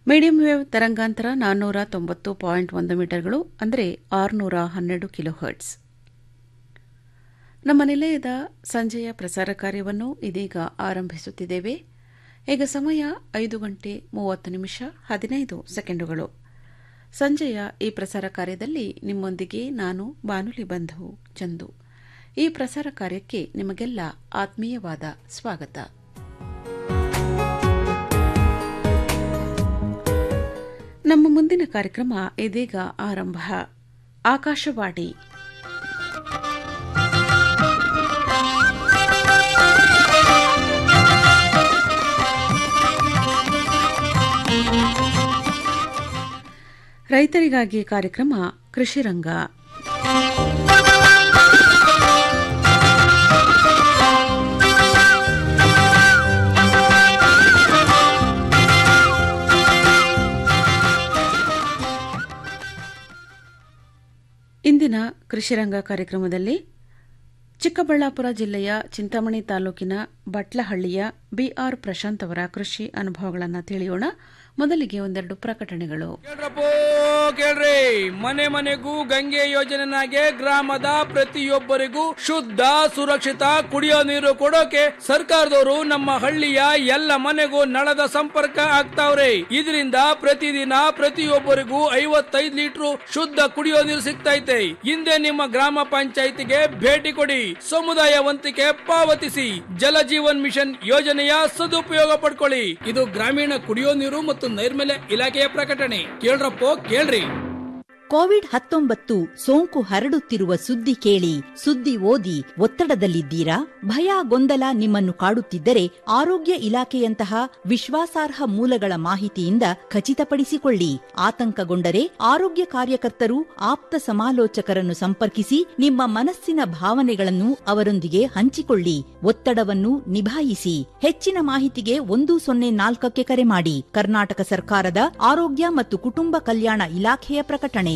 Medium wave ತರಂಗಾಂತರ ನಾನ್ನೂರ ತೊಂಬತ್ತು ಪಾಯಿಂಟ್ ಒಂದು ಮೀಟರ್ಗಳು ಅಂದರೆ ಆರುನೂರ ಹನ್ನೆರಡು ಕಿಲೋ ಹರ್ಟ್ಸ್ ನಮ್ಮ ನಿಲಯದ ಸಂಜೆಯ ಪ್ರಸಾರ ಕಾರ್ಯವನ್ನು ಇದೀಗ ಆರಂಭಿಸುತ್ತಿದ್ದೇವೆ ಈಗ ಸಮಯ ಐದು ಗಂಟೆ ಮೂವತ್ತು ನಿಮಿಷ ಹದಿನೈದು ಸೆಕೆಂಡುಗಳು ಸಂಜೆಯ ಈ ಪ್ರಸಾರ ಕಾರ್ಯದಲ್ಲಿ ನಿಮ್ಮೊಂದಿಗೆ ನಾನು ಬಾನುಲಿ ಬಂಧು ಚಂದು ಈ ಪ್ರಸಾರ ಕಾರ್ಯಕ್ಕೆ ನಿಮಗೆಲ್ಲ ಆತ್ಮೀಯವಾದ ಸ್ವಾಗತ ನಮ್ಮ ಮುಂದಿನ ಕಾರ್ಯಕ್ರಮ ಇದೀಗ ಆರಂಭ ಆಕಾಶವಾಣಿ ರೈತರಿಗಾಗಿ ಕಾರ್ಯಕ್ರಮ ಕೃಷಿರಂಗ ಇಂದಿನ ಕೃಷಿರಂಗ ಕಾರ್ಯಕ್ರಮದಲ್ಲಿ ಚಿಕ್ಕಬಳ್ಳಾಪುರ ಜಿಲ್ಲೆಯ ಚಿಂತಾಮಣಿ ತಾಲೂಕಿನ ಬಟ್ಲಹಳ್ಳಿಯ ಬಿಆರ್ ಪ್ರಶಾಂತ್ ಅವರ ಕೃಷಿ ಅನುಭವಗಳನ್ನು ತಿಳಿಯೋಣ ಮೊದಲಿಗೆ ಒಂದೆರಡು ಪ್ರಕಟಣೆಗಳು ಕೇಳ್ರಪ್ಪೋ ಕೇಳ್ರಿ ಮನೆ ಮನೆಗೂ ಗಂಗೆ ಯೋಜನೆನಾಗೆ ಗ್ರಾಮದ ಪ್ರತಿಯೊಬ್ಬರಿಗೂ ಶುದ್ಧ ಸುರಕ್ಷಿತ ಕುಡಿಯೋ ನೀರು ಕೊಡೋಕೆ ಸರ್ಕಾರದವರು ನಮ್ಮ ಹಳ್ಳಿಯ ಎಲ್ಲ ಮನೆಗೂ ನಳದ ಸಂಪರ್ಕ ಆಗ್ತಾವ್ರೆ ಇದರಿಂದ ಪ್ರತಿದಿನ ಪ್ರತಿಯೊಬ್ಬರಿಗೂ ಐವತ್ತೈದು ಲೀಟರ್ ಶುದ್ಧ ಕುಡಿಯೋ ನೀರು ಸಿಗ್ತೈತೆ ಹಿಂದೆ ನಿಮ್ಮ ಗ್ರಾಮ ಪಂಚಾಯಿತಿಗೆ ಭೇಟಿ ಕೊಡಿ ಸಮುದಾಯ ವಂತಿಕೆ ಪಾವತಿಸಿ ಜಲ ಜೀವನ್ ಮಿಷನ್ ಯೋಜನೆಯ ಸದುಪಯೋಗ ಪಡ್ಕೊಳ್ಳಿ ಇದು ಗ್ರಾಮೀಣ ಕುಡಿಯೋ ನೀರು ಮತ್ತು ನೈರ್ಮಲ್ಯ ಇಲಾಖೆಯ ಪ್ರಕಟಣೆ ಕೇಳ್ರಪ್ಪೋ ಕೇಳ್ರಿ ಕೋವಿಡ್ ಹತ್ತೊಂಬತ್ತು ಸೋಂಕು ಹರಡುತ್ತಿರುವ ಸುದ್ದಿ ಕೇಳಿ ಸುದ್ದಿ ಓದಿ ಒತ್ತಡದಲ್ಲಿದ್ದೀರಾ ಭಯ ಗೊಂದಲ ನಿಮ್ಮನ್ನು ಕಾಡುತ್ತಿದ್ದರೆ ಆರೋಗ್ಯ ಇಲಾಖೆಯಂತಹ ವಿಶ್ವಾಸಾರ್ಹ ಮೂಲಗಳ ಮಾಹಿತಿಯಿಂದ ಖಚಿತಪಡಿಸಿಕೊಳ್ಳಿ ಆತಂಕಗೊಂಡರೆ ಆರೋಗ್ಯ ಕಾರ್ಯಕರ್ತರು ಆಪ್ತ ಸಮಾಲೋಚಕರನ್ನು ಸಂಪರ್ಕಿಸಿ ನಿಮ್ಮ ಮನಸ್ಸಿನ ಭಾವನೆಗಳನ್ನು ಅವರೊಂದಿಗೆ ಹಂಚಿಕೊಳ್ಳಿ ಒತ್ತಡವನ್ನು ನಿಭಾಯಿಸಿ ಹೆಚ್ಚಿನ ಮಾಹಿತಿಗೆ ಒಂದು ಸೊನ್ನೆ ನಾಲ್ಕಕ್ಕೆ ಕರೆ ಮಾಡಿ ಕರ್ನಾಟಕ ಸರ್ಕಾರದ ಆರೋಗ್ಯ ಮತ್ತು ಕುಟುಂಬ ಕಲ್ಯಾಣ ಇಲಾಖೆಯ ಪ್ರಕಟಣೆ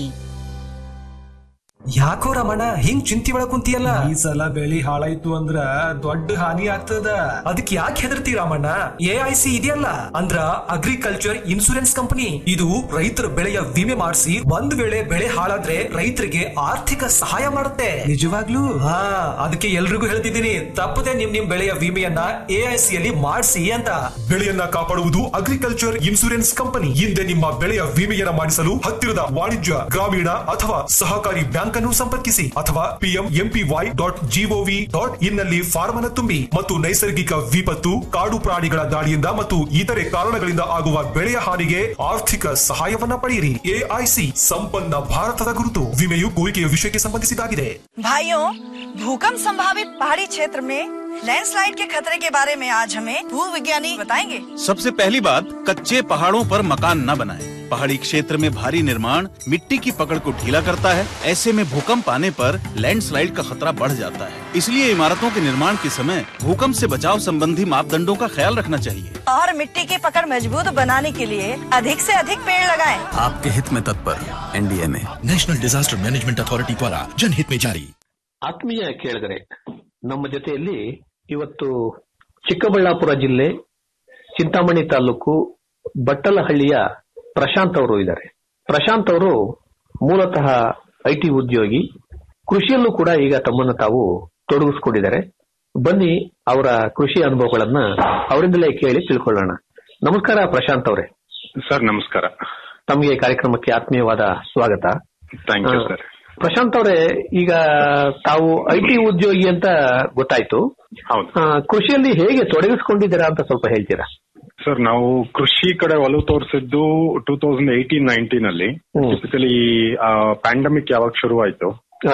ಯಾಕೋ ರಮಣ ಹಿಂಗ್ ಚಿಂತಿ ಒಳಗ್ ಕುಂತಿಯಲ್ಲ ಈ ಸಲ ಬೆಳಿ ಹಾಳಾಯ್ತು ಅಂದ್ರ ದೊಡ್ಡ ಹಾನಿ ಆಗ್ತದ ಅದಕ್ಕೆ ಯಾಕೆ ಹೆದರ್ತಿ ರಾಮಣ್ಣ ಎ ಐ ಸಿ ಇದೆಯಲ್ಲ ಅಂದ್ರ ಅಗ್ರಿಕಲ್ಚರ್ ಇನ್ಸೂರೆನ್ಸ್ ಕಂಪನಿ ಇದು ರೈತರ ಬೆಳೆಯ ವಿಮೆ ಮಾಡಿಸಿ ಒಂದ್ ವೇಳೆ ಬೆಳೆ ಹಾಳಾದ್ರೆ ರೈತರಿಗೆ ಆರ್ಥಿಕ ಸಹಾಯ ಮಾಡುತ್ತೆ ನಿಜವಾಗ್ಲೂ ಹಾ ಅದಕ್ಕೆ ಎಲ್ರಿಗೂ ಹೇಳ್ತಿದ್ದೀನಿ ತಪ್ಪದೆ ನಿಮ್ ನಿಮ್ ಬೆಳೆಯ ವಿಮೆಯನ್ನ ಎ ಐ ಸಿ ಅಲ್ಲಿ ಮಾಡಿಸಿ ಅಂತ ಬೆಳೆಯನ್ನ ಕಾಪಾಡುವುದು ಅಗ್ರಿಕಲ್ಚರ್ ಇನ್ಸೂರೆನ್ಸ್ ಕಂಪನಿ ಹಿಂದೆ ನಿಮ್ಮ ಬೆಳೆಯ ವಿಮೆಯನ್ನ ಮಾಡಿಸಲು ಹತ್ತಿರದ ವಾಣಿಜ್ಯ ಗ್ರಾಮೀಣ ಅಥವಾ ಸಹಕಾರಿ ಬ್ಯಾಂಕ್ ಅನ್ನು ಸಂಪರ್ಕಿಸಿ ಅಥವಾ PM MPY dot GOV dot in ನಲ್ಲಿ ಫಾರ್ಮ್ ಅನ್ನು ತುಂಬಿ ಮತ್ತು ನೈಸರ್ಗಿಕ ವಿಪತ್ತು ಕಾಡು ಪ್ರಾಣಿಗಳ ದಾಳಿಯಿಂದ ಮತ್ತು ಇತರೆ ಕಾರಣಗಳಿಂದ ಆಗುವ ಬೆಳೆಯ ಹಾನಿಗೆ ಆರ್ಥಿಕ ಸಹಾಯವನ್ನ ಪಡೆಯಿರಿ ಎಐಸಿ ಸಂಪನ್ನ ಭಾರತದ ಗುರುತು ವಿಮೆಯು ಕೋರಿಕೆಯ ವಿಷಯಕ್ಕೆ ಸಂಬಂಧಿಸಿದಾಗಿದೆ भाइयों भूकंप संभावित पहाड़ी क्षेत्र में लैंडस्लाइड के खतरे के बारे में आज हमें भू विज्ञानी बताएंगे सबसे पहली बात कच्चे पहाड़ों पर मकान न बनाएं। पहाड़ी क्षेत्र में भारी निर्माण मिट्टी की पकड़ को ढीला करता है ऐसे में भूकंप आने पर लैंडस्लाइड का खतरा बढ़ जाता है इसलिए इमारतों के निर्माण के समय भूकंप से बचाव संबंधी मापदंडों का ख्याल रखना चाहिए और मिट्टी की पकड़ मजबूत बनाने के लिए अधिक से अधिक पेड़ लगाएं। आपके हित में तत्पर NDMA national disaster management authority द्वारा जनहित में जारी ಆತ್ಮೀಯ ಕೇಳಿದರೆ ನಮ್ಮ ಜೊತೆಯಲ್ಲಿ ಇವತ್ತು ಚಿಕ್ಕಬಳ್ಳಾಪುರ ಜಿಲ್ಲೆ ಚಿಂತಾಮಣಿ ತಾಲೂಕು ಬಟ್ಟಲಹಳ್ಳಿಯ ಪ್ರಶಾಂತ್ ಅವರು ಇದ್ದಾರೆ ಪ್ರಶಾಂತ್ ಅವರು ಮೂಲತಃ ಐ ಟಿ ಉದ್ಯೋಗಿ ಕೃಷಿಯಲ್ಲೂ ಕೂಡ ಈಗ ತಮ್ಮನ್ನು ತಾವು ತೊಡಗಿಸ್ಕೊಂಡಿದ್ದಾರೆ ಬನ್ನಿ ಅವರ ಕೃಷಿ ಅನುಭವಗಳನ್ನ ಅವರಿಂದಲೇ ಕೇಳಿ ತಿಳ್ಕೊಳ್ಳೋಣ ನಮಸ್ಕಾರ ಪ್ರಶಾಂತ್ ಅವರೇ ಸರ್ ನಮಸ್ಕಾರ ತಮಗೆ ಕಾರ್ಯಕ್ರಮಕ್ಕೆ ಆತ್ಮೀಯವಾದ ಸ್ವಾಗತ thank you ah, sir Prashanth ಅವರೇ ಈಗ ತಾವು ಐ ಟಿ ಉದ್ಯೋಗಿ ಅಂತ ಗೊತ್ತಾಯ್ತು ಹೌದು ಆ, ಕೃಷಿಯಲ್ಲಿ ಹೇಗೆ ತೊಡಗಿಸ್ಕೊಂಡಿದ್ದೀರಾ ಅಂತ ಸ್ವಲ್ಪ ಹೇಳ್ತೀರಾ ಸರ್ ನಾವು ಕೃಷಿ ಕಡೆ ಒಲವು ತೋರಿಸಿದ್ದು ಟೂ ತೌಸಂಡ್ ಏಯ್ಟೀನ್ ನೈನ್ಟೀನ್ ಅಲ್ಲಿ ಬೇಸಿಕಲಿ ಪ್ಯಾಂಡಮಿಕ್ ಯಾವಾಗ ಶುರು ಆಯ್ತು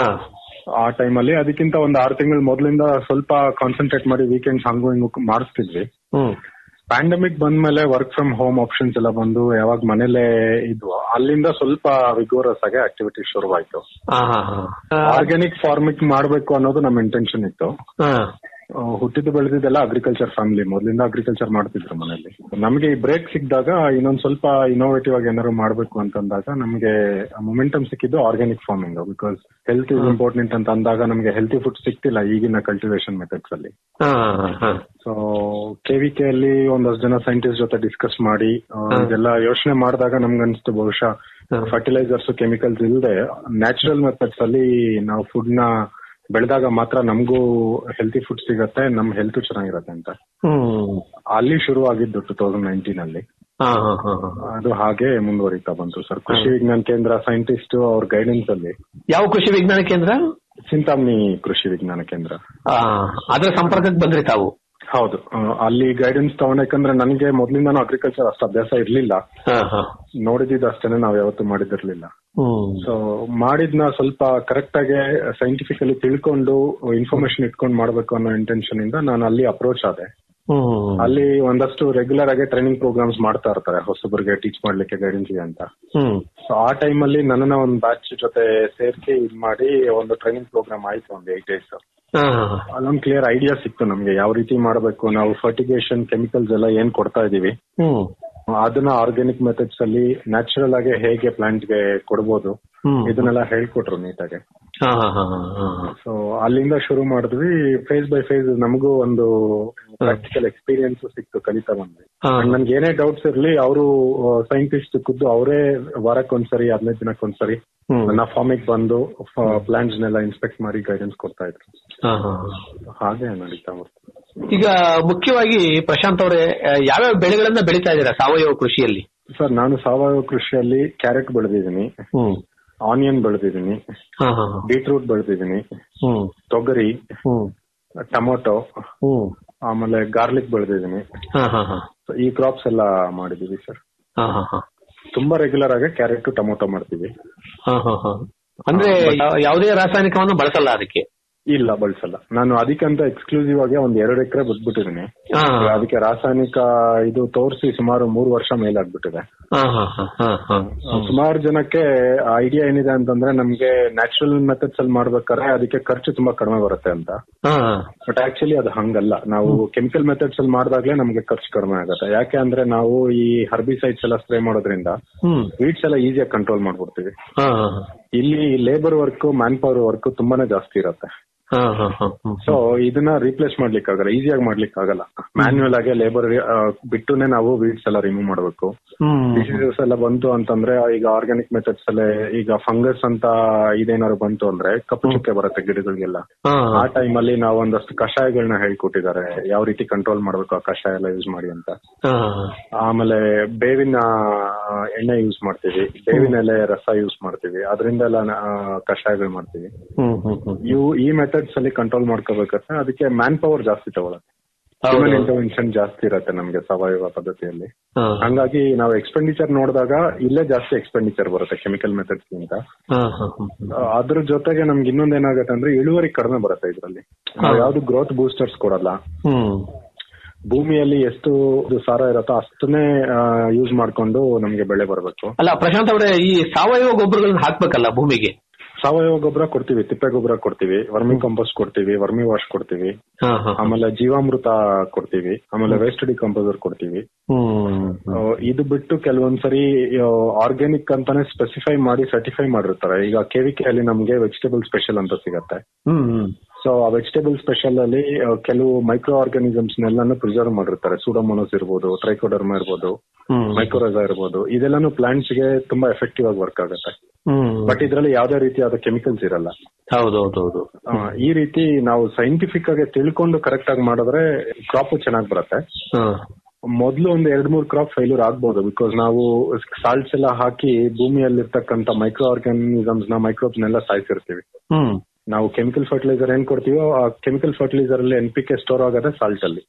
ಆ ಟೈಮಲ್ಲಿ ಅದಕ್ಕಿಂತ ಒಂದು ಆರು ತಿಂಗಳ ಮೊದಲಿಂದ ಸ್ವಲ್ಪ ಕಾನ್ಸಂಟ್ರೇಟ್ ಮಾಡಿ ವೀಕೆಂಡ್ಸ್ ಹಂಗು ಹಿಂಗು ಮಾಡಿಸ್ತಿದ್ವಿ ಪ್ಯಾಂಡಮಿಕ್ ಬಂದ್ಮೇಲೆ ವರ್ಕ್ ಫ್ರಮ್ ಹೋಮ್ ಆಪ್ಷನ್ಸ್ ಎಲ್ಲ ಬಂದು ಯಾವಾಗ ಮನೇಲೆ ಇದ್ವು ಅಲ್ಲಿಂದ ಸ್ವಲ್ಪ ವಿಗೋರಸ್ ಆಗಿ ಆಕ್ಟಿವಿಟಿ ಶುರುವಾಯ್ತು ಆರ್ಗ್ಯಾನಿಕ್ ಫಾರ್ಮಿಂಗ್ ಮಾಡ್ಬೇಕು ಅನ್ನೋದು ನಮ್ಮ ಇಂಟೆನ್ಷನ್ ಇತ್ತು ಆ, ಹುಟ್ಟಿದ್ದು ಬೆಳೆದಿದ್ದೆಲ್ಲ ಅಗ್ರಿಕಲ್ಚರ್ ಫ್ಯಾಮಿಲಿ ಮೊದಲಿಂದ ಅಗ್ರಿಕಲ್ಚರ್ ಮಾಡ್ತಿದ್ರು ಮನೆಯಲ್ಲಿ ನಮಗೆ ಈ ಬ್ರೇಕ್ ಸಿಕ್ಕಿದಾಗ ಇನ್ನೊಂದ್ ಸ್ವಲ್ಪ ಇನೋವೇಟಿವ್ ಆಗಿ ಏನಾದ್ರು ಮಾಡ್ಬೇಕು ಅಂತಂದಾಗ ನಮಗೆ ಮೊಮೆಂಟಮ್ ಸಿಕ್ಕಿದ್ದು organic farming because health is important ಅಂತ ಅಂದಾಗ ನಮಗೆ ಹೆಲ್ತಿ ಫುಡ್ ಸಿಕ್ತಿಲ್ಲ ಈಗಿನ ಕಲ್ಟಿವೇಶನ್ ಮೆಥಡ್ಸ್ ಅಲ್ಲಿ ಸೊ ಕೆವಿಕೆ ಅಲ್ಲಿ ಒಂದಷ್ಟು ಜನ ಸೈಂಟಿಸ್ಟ್ ಜೊತೆ ಡಿಸ್ಕಸ್ ಮಾಡಿ ಆ, ಇದೆಲ್ಲ ಯೋಚನೆ ಮಾಡಿದಾಗ ನಮ್ಗೆ ಅನ್ಸ್ತು ಬಹುಶಃ ಫರ್ಟಿಲೈಸರ್ಸ್ ಕೆಮಿಕಲ್ಸ್ ಇಲ್ಲದೆ ನ್ಯಾಚುರಲ್ ಮೆಥಡ್ಸ್ ಅಲ್ಲಿ ನಾವು ಫುಡ್ ನ ಬೆಳೆದಾಗ ಮಾತ್ರ ನಮಗೂ ಹೆಲ್ತಿ ಫುಡ್ ಸಿಗತ್ತೆ ನಮ್ ಹೆಲ್ತ್ ಚೆನ್ನಾಗಿರತ್ತೆ ಅಂತ ಅಲ್ಲಿ ಶುರು ಆಗಿದ್ದು ಟೂ ತೌಸಂಡ್ ನೈನ್ಟೀನ್ ಅಲ್ಲಿ ಅದು ಹಾಗೆ ಮುಂದುವರಿತಾ ಬಂತು ಸರ್ ಕೃಷಿ ವಿಜ್ಞಾನ ಕೇಂದ್ರ ಸೈಂಟಿಸ್ಟ್ ಅವ್ರ ಗೈಡೆನ್ಸ್ ಅಲ್ಲಿ ಯಾವ ಕೃಷಿ ವಿಜ್ಞಾನ ಕೇಂದ್ರ ಚಿಂತಾಮಣಿ ಕೃಷಿ ವಿಜ್ಞಾನ ಕೇಂದ್ರ ಆ, ಅದರ ಸಂಪರ್ಕಕ್ಕೆ ಬಂದ್ರಿ ತಾವು ಹೌದು ಆ, ಅಲ್ಲಿ ಗೈಡೆನ್ಸ್ ತಗೊಂಡ್ ಯಾಕಂದ್ರೆ ನನಗೆ ಮೊದ್ಲಿಂದಾನು ಅಗ್ರಿಕಲ್ಚರ್ ಅಷ್ಟು ಅಭ್ಯಾಸ ಇರ್ಲಿಲ್ಲ ನೋಡಿದ್ದು ಅಷ್ಟೇನೆ ನಾವ್ ಯಾವತ್ತೂ ಮಾಡಿದಿರ್ಲಿಲ್ಲ ಸೊ ಮಾಡಿದ್ನ ಸ್ವಲ್ಪ ಕರೆಕ್ಟ್ ಆಗಿ ಸೈಂಟಿಫಿಕಲಿ ತಿಳ್ಕೊಂಡು ಇನ್ಫಾರ್ಮೇಶನ್ ಇಟ್ಕೊಂಡು ಮಾಡ್ಬೇಕು ಅನ್ನೋ ಇಂಟೆನ್ಷನ್ ಇಂದ ನಾನು ಅಲ್ಲಿ ಅಪ್ರೋಚ್ ಆದೆ ಅಲ್ಲಿ ಒಂದಷ್ಟು ರೆಗ್ಯುಲರ್ ಆಗಿ ಟ್ರೈನಿಂಗ್ ಪ್ರೋಗ್ರಾಮ್ಸ್ ಮಾಡ್ತಾ ಇರ್ತಾರೆ ಹೊಸಬರಿಗೆ ಟೀಚ್ ಮಾಡ್ಲಿಕ್ಕೆ ಗೈಡೆನ್ಸ್ ಅಂತ ಸೊ ಆ ಟೈಮ್ ಅಲ್ಲಿ ನನ್ನನ್ನ ಒಂದು ಬ್ಯಾಚ್ ಜೊತೆ ಸೇರಿಸಿ ಇದ್ ಮಾಡಿ ಒಂದು ಟ್ರೈನಿಂಗ್ ಪ್ರೋಗ್ರಾಮ್ ಆಯ್ತು ಒಂದು ಏಟ್ ಡೇಸ್ ಅಲ್ಲೊಂದು ಕ್ಲಿಯರ್ ಐಡಿಯಾ ಸಿಕ್ತು ನಮ್ಗೆ ಯಾವ ರೀತಿ ಮಾಡಬೇಕು ನಾವು ಫರ್ಟಿಗೇಷನ್ ಕೆಮಿಕಲ್ಸ್ ಎಲ್ಲ ಏನ್ ಕೊಡ್ತಾ ಇದೀವಿ ಅದನ್ನ ಆರ್ಗ್ಯಾನಿಕ್ ಮೆಥಡ್ಸ್ ಅಲ್ಲಿ ನ್ಯಾಚುರಲ್ ಆಗಿ ಹೇಗೆ ಪ್ಲಾಂಟ್ ಗೆ ಕೊಡ್ಬೋದು ಇದನ್ನೆಲ್ಲ ಹೇಳ್ಕೊಟ್ರು ನೀಟಾಗಿ ಸೊ ಅಲ್ಲಿಂದ ಶುರು ಮಾಡಿದ್ವಿ ಫೇಸ್ ಬೈ ಫೇಸ್ ನಮಗೂ ಒಂದು ಪ್ರಾಕ್ಟಿಕಲ್ ಎಕ್ಸ್ಪೀರಿಯನ್ಸ್ ಸಿಕ್ತು ಕಲಿತಾ ಬಂದ್ವಿ ನನ್ಗೆ ಏನೇ ಡೌಟ್ಸ್ ಇರ್ಲಿ ಅವರು ಸೈಂಟಿಸ್ಟ್ ಖುದ್ದು ಅವರೇ ವಾರಕ್ಕೊಂದ್ಸರಿ ಹದಿನೈದು ದಿನಕ್ಕೊಂದ್ಸರಿ ನನ್ನ ಫಾರ್ಮಿಗೆ ಬಂದು ಪ್ಲಾಂಟ್ಸ್ ನೆಲ್ಲ ಇನ್ಸ್ಪೆಕ್ಟ್ ಮಾಡಿ ಗೈಡೆನ್ಸ್ ಕೊಡ್ತಾ ಇದ್ರು ಹಾಗೆ ನಡೀತಾ ಬರ್ತು ಈಗ ಮುಖ್ಯವಾಗಿ ಪ್ರಶಾಂತ್ ಅವರೇ ಆ, ಯಾವ್ಯಾವ ಬೆಳೆಗಳನ್ನ ಬೆಳೀತಾ ಇದ್ದೀರಾ ಸಾವಯವ ಕೃಷಿಯಲ್ಲಿ ಸರ್ ನಾನು ಸಾವಯವ ಕೃಷಿಯಲ್ಲಿ ಕ್ಯಾರೆಟ್ ಬೆಳೆದಿದ್ದೀನಿ ಆನಿಯನ್ ಬೆಳೆದಿದ್ದೀನಿ ಬೀಟ್ರೂಟ್ ಬೆಳೆದಿದ್ದೀನಿ ತೊಗರಿ ಟೊಮೊಟೊ ಆಮೇಲೆ ಗಾರ್ಲಿಕ್ ಬೆಳೆದಿದ್ದೀನಿ So, ಈ ಕ್ರಾಪ್ಸ್ ಎಲ್ಲ ಮಾಡಿದೀವಿ ಸರ್ ತುಂಬಾ ರೆಗ್ಯುಲರ್ ಆಗಿ ಕ್ಯಾರೆಟ್ ಟೊಮೊಟೊ ಮಾಡ್ತೀವಿ ಅಂದ್ರೆ ಯಾ- ಯಾವುದೇ ರಾಸಾಯನಿಕವನ್ನು ಬಳಸಲ್ಲ ಅದಕ್ಕೆ ಇಲ್ಲ ಬಳಸಲ್ಲ ನಾನು ಅದಕ್ಕಂತ ಎಕ್ಸ್ಕ್ಲೂಸಿವ್ ಆಗಿ ಒಂದ್ ಎರಡು ಎಕರೆ ಬಿಟ್ಬಿಟ್ಟಿದ್ದೀನಿ ಹಾ. ಅದಕ್ಕೆ ರಾಸಾಯನಿಕ ಇದು ತೋರಿಸಿ ಸುಮಾರು ಮೂರು ವರ್ಷ ಮೇಲಾಗ್ಬಿಟ್ಟಿದೆ ಸುಮಾರು ಜನಕ್ಕೆ ಐಡಿಯಾ ಏನಿದೆ ಅಂತಂದ್ರೆ ನಮ್ಗೆ ನ್ಯಾಚುರಲ್ ಮೆಥಡ್ಸ್ ಅಲ್ಲಿ ಮಾಡ್ಬೇಕಾದ್ರೆ ಅದಕ್ಕೆ ಖರ್ಚು ತುಂಬಾ ಕಡಿಮೆ ಬರುತ್ತೆ ಅಂತ ಬಟ್ ಆಕ್ಚುಲಿ ಅದು ಹಂಗಲ್ಲ ನಾವು ಕೆಮಿಕಲ್ ಮೆಥಡ್ಸ್ ಅಲ್ಲಿ ಮಾಡಿದಾಗ್ಲೇ ನಮ್ಗೆ ಖರ್ಚು ಕಡಿಮೆ ಆಗುತ್ತೆ ಯಾಕೆ ಅಂದ್ರೆ ನಾವು ಈ ಹರ್ಬಿಸೈಡ್ಸ್ ಎಲ್ಲ ಸ್ಪ್ರೇ ಮಾಡೋದ್ರಿಂದ ವೀಡ್ಸ್ ಎಲ್ಲ ಈಸಿಯಾಗಿ ಕಂಟ್ರೋಲ್ ಮಾಡ್ಬಿಡ್ತೀವಿ ಇಲ್ಲಿ labour work manpower work ತುಂಬಾನೇ ಜಾಸ್ತಿ ಇರುತ್ತೆ ಸೊ ಇದನ್ನ ರೀಪ್ಲೇಸ್ ಮಾಡ್ಲಿಕ್ಕೆ ಆಗಲ್ಲ ಈಸಿಯಾಗಿ ಮಾಡ್ಲಿಕ್ಕೆ ಆಗಲ್ಲ ಮ್ಯಾನ್ಯುಯಲ್ ಆಗಿ ಲೇಬರ್ ಬಿಟ್ಟುನೆ ನಾವು ವೀಡ್ಸ್ ಎಲ್ಲ ರಿಮೂವ್ ಮಾಡಬೇಕು ಡಿಸೀಸಸ್ ಎಲ್ಲ ಬಂತು ಅಂತಂದ್ರೆ ಈಗ ಆರ್ಗ್ಯಾನಿಕ್ ಮೆಥಡ್ಸ್ ಅಲ್ಲೇ ಈಗ ಫಂಗಸ್ ಅಂತ ಇದೇನಾದ್ರು ಬಂತು ಅಂದ್ರೆ ಕಪ್ಪು ಚುಕ್ಕೆ ಬರುತ್ತೆ ಗಿಡಗಳಿಗೆಲ್ಲ ಆ ಟೈಮ್ ಅಲ್ಲಿ ನಾವು ಒಂದಷ್ಟು ಕಷಾಯಗಳನ್ನ ಹೇಳ್ಕೊಟ್ಟಿದ್ದಾರೆ ಯಾವ ರೀತಿ ಕಂಟ್ರೋಲ್ ಮಾಡ್ಬೇಕು ಆ ಕಷಾಯ ಎಲ್ಲ ಯೂಸ್ ಮಾಡಿ ಅಂತ ಆಮೇಲೆ ಬೇವಿನ ಆ, ಎಣ್ಣೆ ಯೂಸ್ ಮಾಡ್ತೀವಿ ಬೇವಿನ ಎಲೆ ರಸ ಯೂಸ್ ಮಾಡ್ತೀವಿ ಅದರಿಂದ ಎಲ್ಲ ಕಷಾಯಗಳು ಮಾಡ್ತೀವಿ ಇವು ಈ ಮೆಥಡ್ಸ್ ಅಲ್ಲಿ ಕಂಟ್ರೋಲ್ ಮಾಡ್ಕೋಬೇಕಾದ್ರೆ ಅದಕ್ಕೆ ಮ್ಯಾನ್ ಪವರ್ ಜಾಸ್ತಿ ತಗೊಳತ್ತೆ ಹ್ಯೂಮನ್ ಇಂಟರ್ವೆನ್ಷನ್ ಜಾಸ್ತಿ ಇರತ್ತೆ ನಮ್ಗೆ ಸಾವಯವ ಪದ್ಧತಿಯಲ್ಲಿ ಹಂಗಾಗಿ ನಾವು ಎಕ್ಸ್ಪೆಂಡಿಚರ್ ನೋಡಿದಾಗ ಇಲ್ಲೇ ಜಾಸ್ತಿ ಎಕ್ಸ್ಪೆಂಡಿಚರ್ ಬರುತ್ತೆ ಕೆಮಿಕಲ್ ಮೆಥಡ್ಸ್ ಗಿಂತ ಆ, ಅದ್ರ ಜೊತೆಗೆ ನಮ್ಗೆ ಇನ್ನೊಂದ್ ಏನಾಗುತ್ತೆ ಅಂದ್ರೆ ಇಳುವರಿ ಕಡಿಮೆ ಬರುತ್ತೆ ಇದರಲ್ಲಿ ನಾವು ಯಾವ್ದು ಗ್ರೋತ್ ಬೂಸ್ಟರ್ಸ್ ಕೊಡಲ್ಲ ಭೂಮಿಯಲ್ಲಿ ಎಷ್ಟು ಇದು ಸಾರ ಇರುತ್ತೋ ಅಷ್ಟನ್ನೇ ಯೂಸ್ ಮಾಡ್ಕೊಂಡು ನಮ್ಗೆ ಬೆಳೆ ಬರಬೇಕು ಅಲ್ಲ ಪ್ರಶಾಂತ್ ಅವರೇ ಈ ಸಾವಯವ ಗೊಬ್ಬರಗಳನ್ನ ಹಾಕ್ಬೇಕಲ್ಲ ಭೂಮಿಗೆ ಸಾವಯವ ಗೊಬ್ಬರ ಕೊಡ್ತೀವಿ ತಿಪ್ಪೆ ಗೊಬ್ಬರ ಕೊಡ್ತೀವಿ ವರ್ಮಿ ಕಂಪೋಸ್ಟ್ ಕೊಡ್ತೀವಿ ವರ್ಮಿ ವಾಶ್ ಕೊಡ್ತೀವಿ ಆಮೇಲೆ ಜೀವಾಮೃತ ಕೊಡ್ತೀವಿ ಆಮೇಲೆ ವೇಸ್ಟ್ ಡಿಕಂಪೋಸರ್ ಕೊಡ್ತೀವಿ ಆ, ಇದು ಬಿಟ್ಟು ಕೆಲವೊಂದ್ಸರಿ ಆರ್ಗ್ಯಾನಿಕ್ ಅಂತಾನೆ ಸ್ಪೆಸಿಫೈ ಮಾಡಿ ಸರ್ಟಿಫೈ ಮಾಡಿರ್ತಾರೆ ಈಗ ಕೆವಿಕೆ ಅಲ್ಲಿ ನಮ್ಗೆ ವೆಜಿಟೇಬಲ್ ಸ್ಪೆಷಲ್ ಅಂತ ಸಿಗತ್ತೆ ಸೊ ಆ ವೆಜಿಟೇಬಲ್ ಸ್ಪೆಷಲ್ ಅಲ್ಲಿ ಆ, ಕೆಲವು ಮೈಕ್ರೋ ಆರ್ಗಾನಿಸಮ್ಸ್ ನೆಲ್ಲಾನು ಪ್ರಿಸರ್ವ್ ಮಾಡಿರ್ತಾರೆ ಸೂಡೋಮೋನೋಸ್ ಇರ್ಬೋದು ಟ್ರೈಕೋಡರ್ಮಾ ಇರ್ಬೋದು ಮೈಕ್ರೋರೈಸಾ ಇರ್ಬೋದು ಇದೆಲ್ಲಾನು ಪ್ಲಾಂಟ್ಸ್ ಗೆ ತುಂಬಾ ಎಫೆಕ್ಟಿವ್ ಆಗಿ ವರ್ಕ್ ಆಗುತ್ತೆ ಬಟ್ ಇದರಲ್ಲಿ ಯಾವ್ದೇ ರೀತಿಯಾದ ಕೆಮಿಕಲ್ಸ್ ಇರಲ್ಲ ಹೌದೌದೌದು ಆ, ಈ ರೀತಿ ನಾವು ಸೈಂಟಿಫಿಕ್ ಆಗಿ ತಿಳ್ಕೊಂಡು ಕರೆಕ್ಟ್ ಆಗಿ ಮಾಡಿದ್ರೆ ಕ್ರಾಪ್ ಚೆನ್ನಾಗಿ ಬರುತ್ತೆ ಮೊದಲು ಒಂದು ಎರಡ್ ಮೂರ್ ಕ್ರಾಪ್ ಫೈಲ್ಯೂರ್ ಆಗ್ಬೋದು ಬಿಕಾಸ್ ನಾವು ಸಾಲ್ಟ್ಸ್ ಎಲ್ಲ ಹಾಕಿ ಭೂಮಿಯಲ್ಲಿರ್ತಕ್ಕಂಥ ಮೈಕ್ರೋ ಆರ್ಗಾನಿಸಮ್ಸ್ ನ ಮೈಕ್ರೋಬ್ಸ್ ನೆಲ್ಲ ಸಾಯಿಸಿರ್ತೀವಿ ನಾವು ಕೆಮಿಕಲ್ ಫರ್ಟಿಲೈಸರ್ ಏನ್ ಕೊಡ್ತೀವೋ ಆ ಕೆಮಿಕಲ್ ಫರ್ಟಿಲೈಸರ್ ಅಲ್ಲಿ ಎನ್ ಪಿ ಕೆ ಸ್ಟೋರ್ ಆಗೋದೇ ಸಾಲ್ಟ್ ಅಲ್ಲಿ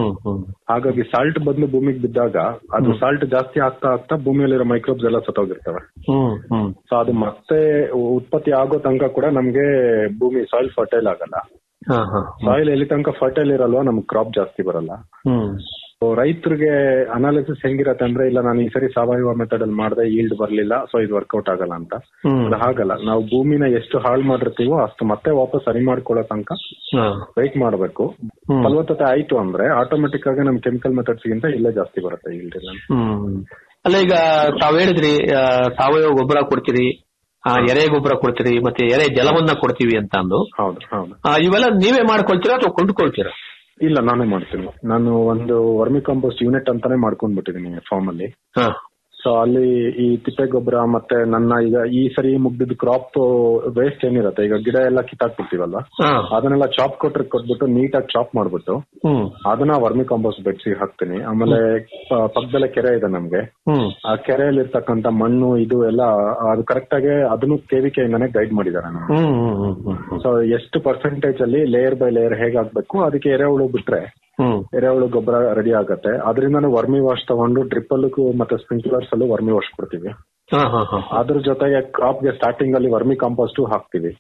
ಹಾಗಾಗಿ ಸಾಲ್ಟ್ ಬದಲು ಭೂಮಿಗೆ ಬಿದ್ದಾಗ ಅದು ಸಾಲ್ಟ್ ಜಾಸ್ತಿ ಆಗ್ತಾ ಆಗ್ತಾ ಭೂಮಿಯಲ್ಲಿರೋ ಮೈಕ್ರೋಬ್ಸ್ ಎಲ್ಲ ಸತ್ತೋಗಿರ್ತವೆ ಸೊ ಅದು ಮತ್ತೆ ಉತ್ಪತ್ತಿ ಆಗೋ ತನಕ ಕೂಡ ನಮ್ಗೆ ಭೂಮಿ ಸಾಯಿಲ್ ಫರ್ಟೈಲ್ ಆಗಲ್ಲ ಸಾಯಿಲ್ ಎಲ್ಲಿ ತನಕ ಫರ್ಟೈಲ್ ಇರಲ್ವಾ ನಮ್ಗೆ ಕ್ರಾಪ್ ಜಾಸ್ತಿ ಬರಲ್ಲ ರೈತರಿಗೆ ಅನಾಲಿಸಿಸ್ ಹೆಂಗಿರತ್ತೆ ಅಂದ್ರೆ ಇಲ್ಲ ನಾನು ಈ ಸರಿ ಸಾವಯವ ಮೆಥಡ್ ಅಲ್ಲಿ ಮಾಡಿದೆ ಈಲ್ಡ್ ಬರ್ಲಿಲ್ಲ ಸೊ ಇದು ವರ್ಕೌಟ್ ಆಗಲ್ಲ ಅಂತ ಅದು ಹಾಗಲ್ಲ ನಾವು ಭೂಮಿನ ಎಷ್ಟು ಹಾಳು ಮಾಡಿರ್ತೀವೋ ಅಷ್ಟು ಮತ್ತೆ ವಾಪಸ್ ಸರಿ ಮಾಡ್ಕೊಳ್ಳೋ ತನಕ ವೆಯ್ಟ್ ಮಾಡಬೇಕು ಫಲವತ್ತತೆ ಆಯ್ತು ಅಂದ್ರೆ ಆಟೋಮೆಟಿಕ್ ಆಗಿ ನಮ್ ಕೆಮಿಕಲ್ ಮೆಥಡ್ಸ್ ಗಿಂತ ಇಲ್ಲೇ ಜಾಸ್ತಿ ಬರುತ್ತೆ ಈಲ್ಡ್ ಇಲ್ಲ ಹ್ಮ್ ಅಲ್ಲ ಈಗ ತಾವ್ ಹೇಳಿದ್ರಿ ಆ, ಸಾವಯವ ಗೊಬ್ಬರ ಕೊಡ್ತೀರಿ ಆ, ಎರೆ ಗೊಬ್ಬರ ಕೊಡ್ತೀರಿ ಮತ್ತೆ ಎರೆ ಜಲವನ್ನ ಕೊಡ್ತೀವಿ ಅಂತ ಅಂದು ಹೌದು ಹೌದು ಆ, ಇವೆಲ್ಲ ನೀವೇ ಮಾಡ್ಕೊಳ್ತೀರಾ ಅಥವಾ ಕೊಂಡ್ಕೊಳ್ತೀರಾ ಇಲ್ಲ ನಾನೇ ಮಾಡ್ತೀನಿ ನಾನು ಒಂದು ವರ್ಮಿ ಕಾಂಪೋಸ್ಟ್ ಯೂನಿಟ್ ಅಂತಾನೆ ಮಾಡ್ಕೊಂಡ್ಬಿಟ್ಟಿದೀನಿ ಫಾರ್ಮ್ ಅಲ್ಲಿ ಸೊ ಅಲ್ಲಿ ಈ ತಿಪ್ಪೆ ಗೊಬ್ಬರ ಮತ್ತೆ ನನ್ನ ಈಗ ಈ ಸರಿ ಮುಗ್ದಿದ್ ಕ್ರಾಪ್ ವೇಸ್ಟ್ ಏನಿರುತ್ತೆ ಈಗ ಗಿಡ ಎಲ್ಲ ಕಿತ್ತಾಕ್ಬಿಡ್ತೀವಲ್ಲ ಅದನ್ನೆಲ್ಲ ಚಾಪ್ ಕೊಟ್ರೆ ಕೊಟ್ಬಿಟ್ಟು ನೀಟಾಗಿ ಚಾಪ್ ಮಾಡ್ಬಿಟ್ಟು ಅದನ್ನ ವರ್ಮಿ ಕಾಂಪೋಸ್ಟ್ ಬೆಡ್ಸಿ ಹಾಕ್ತೀನಿ ಆಮೇಲೆ ಪ- ಪಕ್ಕದಲ್ಲೇ ಕೆರೆ ಇದೆ ನಮ್ಗೆ ಆ ಕೆರೆಯಲ್ಲಿ ಇರ್ತಕ್ಕಂತ ಮಣ್ಣು ಇದು ಎಲ್ಲ ಅದು ಕರೆಕ್ಟ್ ಆಗಿ ಅದನ್ನು ಕೆವಿಕೆ ಇಂದಾನೆ ಗೈಡ್ ಮಾಡಿದ್ದಾರೆ ನಮ್ಗೆ ಸೊ ಎಷ್ಟು ಪರ್ಸೆಂಟೇಜ್ ಅಲ್ಲಿ ಲೇಯರ್ ಬೈ ಲೇಯರ್ ಹೇಗೆ ಹಾಕ್ಬೇಕು ಅದಕ್ಕೆ ಎರೆಹುಳು ಬಿಟ್ರೆ ಎರೆಹುಳು ಗೊಬ್ಬರ ರೆಡಿ ಆಗತ್ತೆ ಅದರಿಂದಾನು ವರ್ಮಿ ವಾಶ್ ತಗೊಂಡು ಡ್ರಿಪ್ ಅಲ್ಲೂ ಮತ್ತೆ ಸ್ಪ್ರಿಂಕ್ಲರ್ಸ್ ಅಲ್ಲೂ ವರ್ಮಿ ವಾಶ್ ಕೊಡ್ತೀವಿ ಅದ್ರ ಜೊತೆಗೆ ಕ್ರಾಪ್ ಗೆ ಸ್ಟಾರ್ಟಿಂಗ್ ಅಲ್ಲಿ ವರ್ಮಿ ಕಾಂಪೋಸ್ಟ್ ಹಾಕ್ತಿವಿ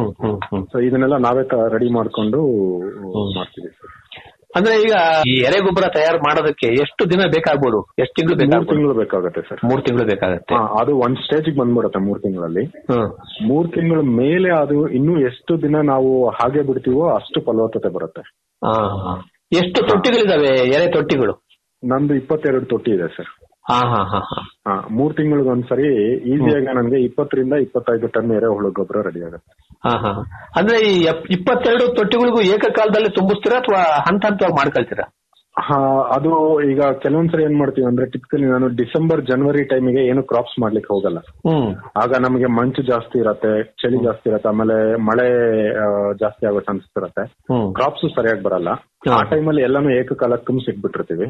ಸೊ ಇದನ್ನೆಲ್ಲ ನಾವೇ ರೆಡಿ ಮಾಡ್ಕೊಂಡು ಮಾಡ್ತೀವಿ ಅಂದ್ರೆ ಈಗ ಈ ಎರೆ ಗೊಬ್ಬರ ತಯಾರು ಮಾಡೋದಕ್ಕೆ ಎಷ್ಟು ದಿನ ಬೇಕಾಗ್ಬೋದು ಎಷ್ಟು ತಿಂಗಳು ಮೂರ್ ಬೇಕಾಗ್ಬೋದು ತಿಂಗಳು ಬೇಕಾಗತ್ತೆ ಸರ್ ಮೂರ್ ತಿಂಗಳು ಬೇಕಾಗತ್ತೆ ಹಾ, ಅದು ಒಂದ್ ಸ್ಟೇಜ್ ಬಂದ್ಬಿಡುತ್ತೆ ಮೂರ್ ತಿಂಗಳಲ್ಲಿ ಮೂರ್ ತಿಂಗಳ ಮೇಲೆ ಅದು ಇನ್ನೂ ಎಷ್ಟು ದಿನ ನಾವು ಹಾಗೆ ಬಿಡ್ತೀವೋ ಅಷ್ಟು ಫಲವತ್ತತೆ ಬರುತ್ತೆ ಆ, ಎಷ್ಟು ತೊಟ್ಟಿಗಳಿದಾವೆ ಎರೆ ತೊಟ್ಟಿಗಳು ನಂದು ಇಪ್ಪತ್ತೆರಡು ತೊಟ್ಟಿ ಇದೆ ಸರ್ ಹಾ ಹಾ ಹಾ ಹಾ ಹಾ ಮೂರ್ ತಿಂಗಳಿಗೆ ಒಂದ್ಸರಿ ಈಸಿಯಾಗಿ ನನಗೆ ಇಪ್ಪತ್ತರಿಂದ ಇಪ್ಪತ್ತೈದು ಟನ್ ಎರೆಹುಳು ಗೊಬ್ಬರ ರೆಡಿ ಆಗುತ್ತೆ ಹಾ ಹಾ ಅಂದ್ರೆ ಈ ಎಪ್- ಇಪ್ಪತ್ತೆರಡು ತೊಟ್ಟಿಗಳಿಗೂ ಏಕಕಾಲದಲ್ಲಿ ತುಂಬಿಸ್ತೀರಾ ಅಥವಾ ಹಂತ ಹಂತವಾಗಿ ಮಾಡ್ಕೊಳ್ತೀರಾ ಹಾ ಅದು ಈಗ ಕೆಲವೊಂದ್ಸರಿ ಏನ್ ಮಾಡ್ತೀವಿ ಅಂದ್ರೆ ಟಿಪಿಕಲಿ ನಾನು ಡಿಸೆಂಬರ್ ಜನವರಿ ಟೈಮಿಗೆ ಏನು ಕ್ರಾಪ್ಸ್ ಮಾಡ್ಲಿಕ್ಕೆ ಹೋಗಲ್ಲ ಹ್ಮ್ ಆಗ ನಮಗೆ ಮಂಚು ಜಾಸ್ತಿ ಇರತ್ತೆ ಚಳಿ ಜಾಸ್ತಿ ಇರತ್ತೆ ಆಮೇಲೆ ಮಳೆ ಆ, ಜಾಸ್ತಿ ಆಗೋ ಚಾನ್ಸಸ್ ಇರತ್ತೆ ಕ್ರಾಪ್ಸ್ ಸರಿಯಾಗಿ ಬರಲ್ಲ ಆ ಟೈಮಲ್ಲಿ ಎಲ್ಲಾನು ಏಕಕಾಲಕ್ಕೆ ತುಂಬಿಸಿಟ್ಬಿಟ್ಟಿರ್ತೀವಿ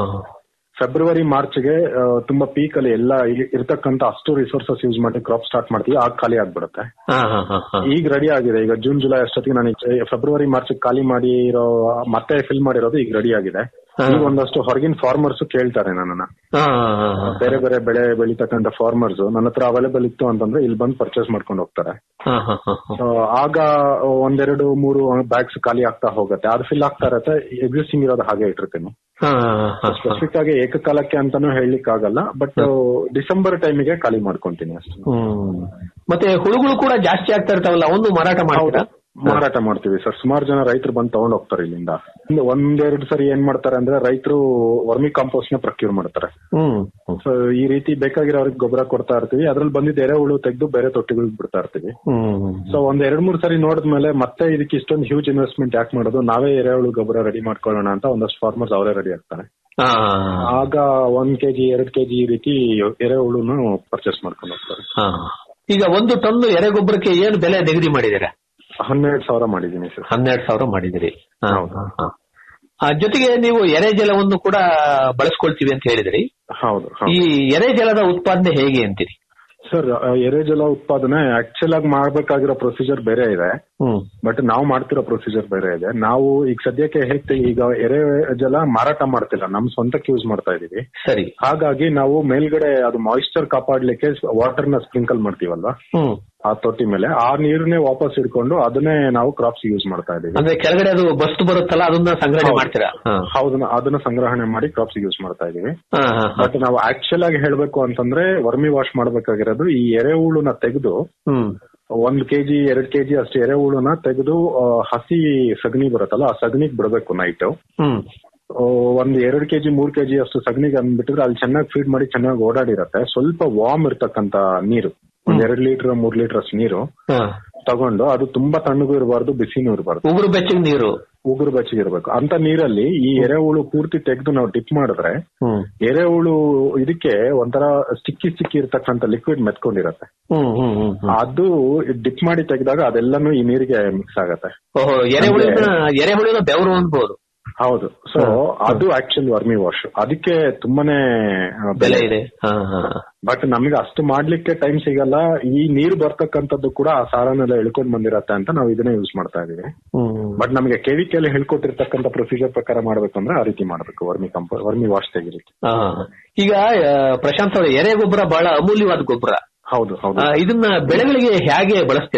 ಫೆಬ್ರವರಿ ಮಾರ್ಚ್ಗೆ ಆ, ತುಂಬಾ ಪೀಕ್ ಅಲ್ಲಿ ಎಲ್ಲ ಇ- ಇರ್ತಕ್ಕಂತ ಅಷ್ಟು ರಿಸೋರ್ಸಸ್ ಯೂಸ್ ಮಾಡಿ ಕ್ರಾಪ್ ಸ್ಟಾರ್ಟ್ ಮಾಡ್ತೀವಿ ಆಗ ಖಾಲಿ ಆಗ್ಬಿಡುತ್ತೆ ಹಾ ಹಾ ಹಾ ಹಾ ಈಗ ರೆಡಿ ಆಗಿದೆ ಈಗ ಜೂನ್ ಜುಲೈ ಅಷ್ಟೊತ್ತಿಗೆ ನಾನು ಫೆಬ್ರವರಿ ಮಾರ್ಚ್ ಖಾಲಿ ಮಾಡಿರೋ ಮತ್ತೆ ಫಿಲ್ ಮಾಡಿರೋದು ಈಗ ರೆಡಿ ಆಗಿದೆ ಈಗ ಒಂದಷ್ಟು ಹೊರಗಿನ ಫಾರ್ಮರ್ಸ್ ಕೇಳ್ತಾರೆ ನನ್ನನ್ನ ಹಾ ಹಾ ಹಾ ಬೇರೆ ಬೇರೆ ಬೆಳೆ ಬೆಳೀತಕ್ಕಂತ ಫಾರ್ಮರ್ಸ್ ನನ್ನ ಹತ್ರ ಅವೈಲೇಬಲ್ ಇತ್ತು ಅಂತಂದ್ರೆ ಇಲ್ಲಿ ಬಂದು ಪರ್ಚೇಸ್ ಮಾಡ್ಕೊಂಡು ಹೋಗ್ತಾರೆ ಹಾ ಹಾ ಹಾ ಹಾ So, ಆಗ ಒಂದೆರಡು ಮೂರು ಬ್ಯಾಗ್ಸ್ ಖಾಲಿ ಆಗ್ತಾ ಹೋಗುತ್ತೆ ಅದು ಫಿಲ್ ಆಗ್ತಾ ಇರತ್ತೆ ಎಕ್ಸಿಸ್ಟಿಂಗ್ ಇರೋದು ಹಾಗೆ ಇಟ್ಟಿರ್ತೀನಿ ಹಾ ಹಾ ಸ್ಪೆಸಿಫಿಕ್ ಆಗಿ ಏಕಕಾಲಕ್ಕೆ ಅಂತಾನು ಹೇಳಲಿಕ್ಕೆ ಆಗಲ್ಲ ಬಟ್ ಡಿಸೆಂಬರ್ ಟೈಮಿಗೆ ಖಾಲಿ ಮಾಡ್ಕೊಂತೀನಿ ಅಷ್ಟೇ ಹ್ಮ್ ಮತ್ತೆ ಹುಳುಗಳು ಕೂಡ ಜಾಸ್ತಿ ಆಗ್ತಾ ಇರ್ತಾವಲ್ಲ ಒಂದು ಮಾರಾಟ ಮಾಡ್ತೀರಾ ಮಾರಾಟ ಮಾಡ್ತೀವಿ ಸರ್ ಸುಮಾರು ಜನ ರೈತರು ಬಂದು ತಗೊಂಡ್ ಹೋಗ್ತಾರೆ ಇಲ್ಲಿಂದ ಇನ್ನು ಒಂದೆರಡು ಸರಿ ಏನ್ ಮಾಡ್ತಾರೆ ಅಂದ್ರೆ ರೈತರು ವರ್ಮಿ ಕಾಂಪೋಸ್ಟ್ ನ ಪ್ರಕ್ಯೂರ್ ಮಾಡ್ತಾರೆ ಹ್ಮ್ ಸೊ ಈ ರೀತಿ ಬೇಕಾಗಿರೋರಿಗೆ ಗೊಬ್ಬರ ಕೊಡ್ತಾ ಇರ್ತೀವಿ ಅದ್ರಲ್ಲಿ ಬಂದಿದ್ದ ಎರೆಹುಳು ತೆಗೆದು ಬೇರೆ ತೊಟ್ಟಿಗಳಿಗೆ ಬಿಡ್ತಾ ಇರ್ತೀವಿ ಹ್ಮ್ ಸೊ ಒಂದ್ ಎರಡ್ ಮೂರ್ ಸರಿ ನೋಡಿದ್ಮೇಲೆ ಮತ್ತೆ ಇದಕ್ಕೆ ಇಷ್ಟೊಂದು ಹ್ಯೂಜ್ ಇನ್ವೆಸ್ಟ್ಮೆಂಟ್ ಯಾಕೆ ಮಾಡೋದು ನಾವೇ ಎರೆಹುಳು ಗೊಬ್ಬರ ರೆಡಿ ಮಾಡ್ಕೊಳ್ಳೋಣ ಅಂತ ಒಂದಷ್ಟು ಫಾರ್ಮರ್ಸ್ ಅವರೇ ರೆಡಿ ಆಗ್ತಾರೆ ಹಾ ಆಗ ಒಂದ್ ಕೆಜಿ ಎರಡ್ ಕೆಜಿ ಈ ರೀತಿ ಎರೆಹುಳುನು ಪರ್ಚೇಸ್ ಮಾಡ್ಕೊಂಡು ಹೋಗ್ತಾರೆ ಹಾ ಈಗ ಒಂದು ಟನ್ ಎರೆ ಗೊಬ್ಬರಕ್ಕೆ ಏನು ಬೆಲೆ ನಿಗದಿ ಮಾಡಿದ್ದೀರಾ ಹನ್ನೆರಡು ಸಾವಿರ ಮಾಡಿದೀನಿ ಸರ್ ಹನ್ನೆರಡು ಸಾವಿರ ಮಾಡಿದಿರಿ ಹಾ, ಹಾ, ಹಾ. ಆ, ಜೊತೆಗೆ ನೀವು ಎರೆ ಜಲವನ್ನು ಕೂಡ ಬಳಸ್ಕೊಳ್ತೀವಿ ಅಂತ ಹೇಳಿದ್ರಿ ಹೌದು ಈ ಎರೆ ಜಲದ ಉತ್ಪಾದನೆ ಹೇಗೆ ಅಂತೀರಿ ಸರ್ ಎರೆಜಲ ಉತ್ಪಾದನೆ ಆಕ್ಚುಲ್ ಆಗಿ ಮಾಡ್ಬೇಕಾಗಿರೋ ಪ್ರೊಸೀಜರ್ ಬೇರೆ ಇದೆ ಹ್ಮ್ ಬಟ್ ನಾವು ಮಾಡ್ತಿರೋ ಪ್ರೊಸೀಜರ್ ಬೇರೆ ಇದೆ ನಾವು ಈಗ ಸದ್ಯಕ್ಕೆ ಹೇಗೆ ಈಗ ಎರೆ ಜಲ ಮಾರಾಟ ಮಾಡ್ತಿಲ್ಲ ನಮ್ ಸ್ವಂತಕ್ಕೆ ಯೂಸ್ ಮಾಡ್ತಾ ಇದೀವಿ ಸರಿ ಹಾಗಾಗಿ ನಾವು ಮೇಲ್ಗಡೆ ಅದು ಮಾಯಿಶ್ಚರ್ ಕಾಪಾಡ್ಲಿಕ್ಕೆ ವಾಟರ್ ನ ಸ್ಪ್ರಿಂಕಲ್ ಮಾಡ್ತೀವಲ್ವಾ ಹ್ಮ್ ಆ ತೊಟ್ಟಿ ಮೇಲೆ ಆ ನೀರನ್ನೇ ವಾಪಸ್ ಇಟ್ಕೊಂಡು ಅದನ್ನೇ ನಾವು ಕ್ರಾಪ್ಸ್ ಯೂಸ್ ಮಾಡ್ತಾ ಇದೀವಿ ಅಂದ್ರೆ ಕೆಳಗಡೆ ಅದು ಬಸ್ತು ಬರುತ್ತಲ್ಲ ಅದನ್ನ ಸಂಗ್ರಹಣೆ ಹೌದು. ಮಾಡ್ತೀರಾ ಹಾ. ಹೌದು ಅದನ್ನ ಸಂಗ್ರಹಣೆ ಮಾಡಿ ಕ್ರಾಪ್ಸ್ ಯೂಸ್ ಮಾಡ್ತಾ ಇದೀವಿ ಹಾ, ಹಾ, ಹಾ. ಬಟ್ ನಾವು ಆಕ್ಚುಲ್ ಆಗಿ ಹೇಳ್ಬೇಕು ಅಂತಂದ್ರೆ ವರ್ಮಿ ವಾಶ್ ಮಾಡ್ಬೇಕಾಗಿರೋದು ಈ ಎರೆಹುಳುನ ತೆಗೆದು ಹ್ಮ್ ಒಂದ್ ಕೆಜಿ ಎರಡ್ ಕೆಜಿ ಅಷ್ಟು ಎರೆಹುಳುನ ತೆಗೆದು ಆ, ಹಸಿ ಸಗಣಿ ಬರುತ್ತಲ್ಲ ಆ ಸಗಣಿಗ್ ಬಿಡಬೇಕು ನೈಟ್ ಹ್ಮ್ ಒಂದ್ ಎರಡ್ ಕೆಜಿ ಮೂರ್ ಕೆಜಿ ಅಷ್ಟು ಸಗಣಿಗೆ ಅಂದ್ಬಿಟ್ಟಿದ್ರೆ ಅಲ್ಲಿ ಚೆನ್ನಾಗಿ ಫೀಡ್ ಮಾಡಿ ಚೆನ್ನಾಗಿ ಓಡಾಡಿರತ್ತೆ ಸ್ವಲ್ಪ ವಾರ್ಮ್ ಇರ್ತಕ್ಕಂತ ನೀರು ಒಂದ್ ಎರಡ್ ಲೀಟರ್ ಮೂರ್ ಲೀಟರ್ ಅಷ್ಟು ನೀರು ಹಾ. ತಗೊಂಡು ಅದು ತುಂಬಾ ತಣ್ಣಗೂ ಇರಬಾರ್ದು ಬಿಸಿನೂ ಇರಬಾರ್ದು ಉಗುರು ಬೆಚ್ಚಗೆ ನೀರು ಉಗುರು ಬೆಚ್ಚಗೆ ಇರಬೇಕು ಅಂತ ನೀರಲ್ಲಿ ಈ ಎರೆಹುಳು ಪೂರ್ತಿ ತೆಗೆದು ನಾವು ಡಿಪ್ ಮಾಡಿದ್ರೆ ಹ್ಮ್ ಎರೆಹುಳು ಇದಕ್ಕೆ ಒಂಥರ ಸ್ಟಿಕ್ಕಿ ಸ್ಟಿಕ್ಕಿ ಇರ್ತಕ್ಕಂಥ ಲಿಕ್ವಿಡ್ ಮೆತ್ಕೊಂಡಿರತ್ತೆ ಹ್ಮ್ ಹ್ಮ್ ಹ್ಮ್ ಹ್ಮ್. ಅದು ಡಿಪ್ ಮಾಡಿ ತೆಗೆದಾಗ ಅದೆಲ್ಲಾನು ಈ ನೀರಿಗೆ ಮಿಕ್ಸ್ ಆಗತ್ತೆ ಓಹೋ ಎರೆಹುಳಿನ ಎರೆಹುಳಿನ ಬೆವರು ಅನ್ಬೋದು ಹೌದು ಸೊ ಅದು ಆಕ್ಚುಲಿ ವರ್ಮಿ ವಾಶ್ ಅದಕ್ಕೆ ತುಂಬಾನೇ ಆ, ಬೆಲೆ ಇದೆ ಹಾ ಹಾ ಬಟ್ ನಮಗೆ ಅಷ್ಟು ಮಾಡ್ಲಿಕ್ಕೆ ಟೈಮ್ ಸಿಗಲ್ಲ ಈ ನೀರು ಬರ್ತಕ್ಕಂಥದ್ದು ಕೂಡ ಆ ಸಾರನೆಲ್ಲ ಇಳ್ಕೊಂಡ್ ಬಂದಿರತ್ತೆ ಅಂತ ನಾವು ಇದನ್ನೇ ಯೂಸ್ ಮಾಡ್ತಾ ಇದೀವಿ ಹ್ಮ್ ಬಟ್ ನಮಗೆ ಕೆವಿಕೆಯಲ್ಲಿ ಹೇಳ್ಕೊಟ್ಟಿರ್ತಕ್ಕಂಥ ಪ್ರೊಸೀಜರ್ ಪ್ರಕಾರ ಮಾಡ್ಬೇಕು ಅಂದ್ರೆ ಆ ರೀತಿ ಮಾಡ್ಬೇಕು ವರ್ಮಿ ಕಂಪ ವರ್ಮಿ ವಾಶ್ ತೆಗಿಲಿಕ್ಕೆ ಹಾ. ಈಗ ಆ, ಪ್ರಶಾಂತ್ ಅವರ ಎರೆ ಗೊಬ್ಬರ ಬಹಳ ಅಮೂಲ್ಯವಾದ ಗೊಬ್ಬರ ಹೌದು ಹೌದು ಆ, ಇದನ್ನ ಬೆಳೆಗಳಿಗೆ ಹೇಗೆ ಬಳಸ್ತೀರಾ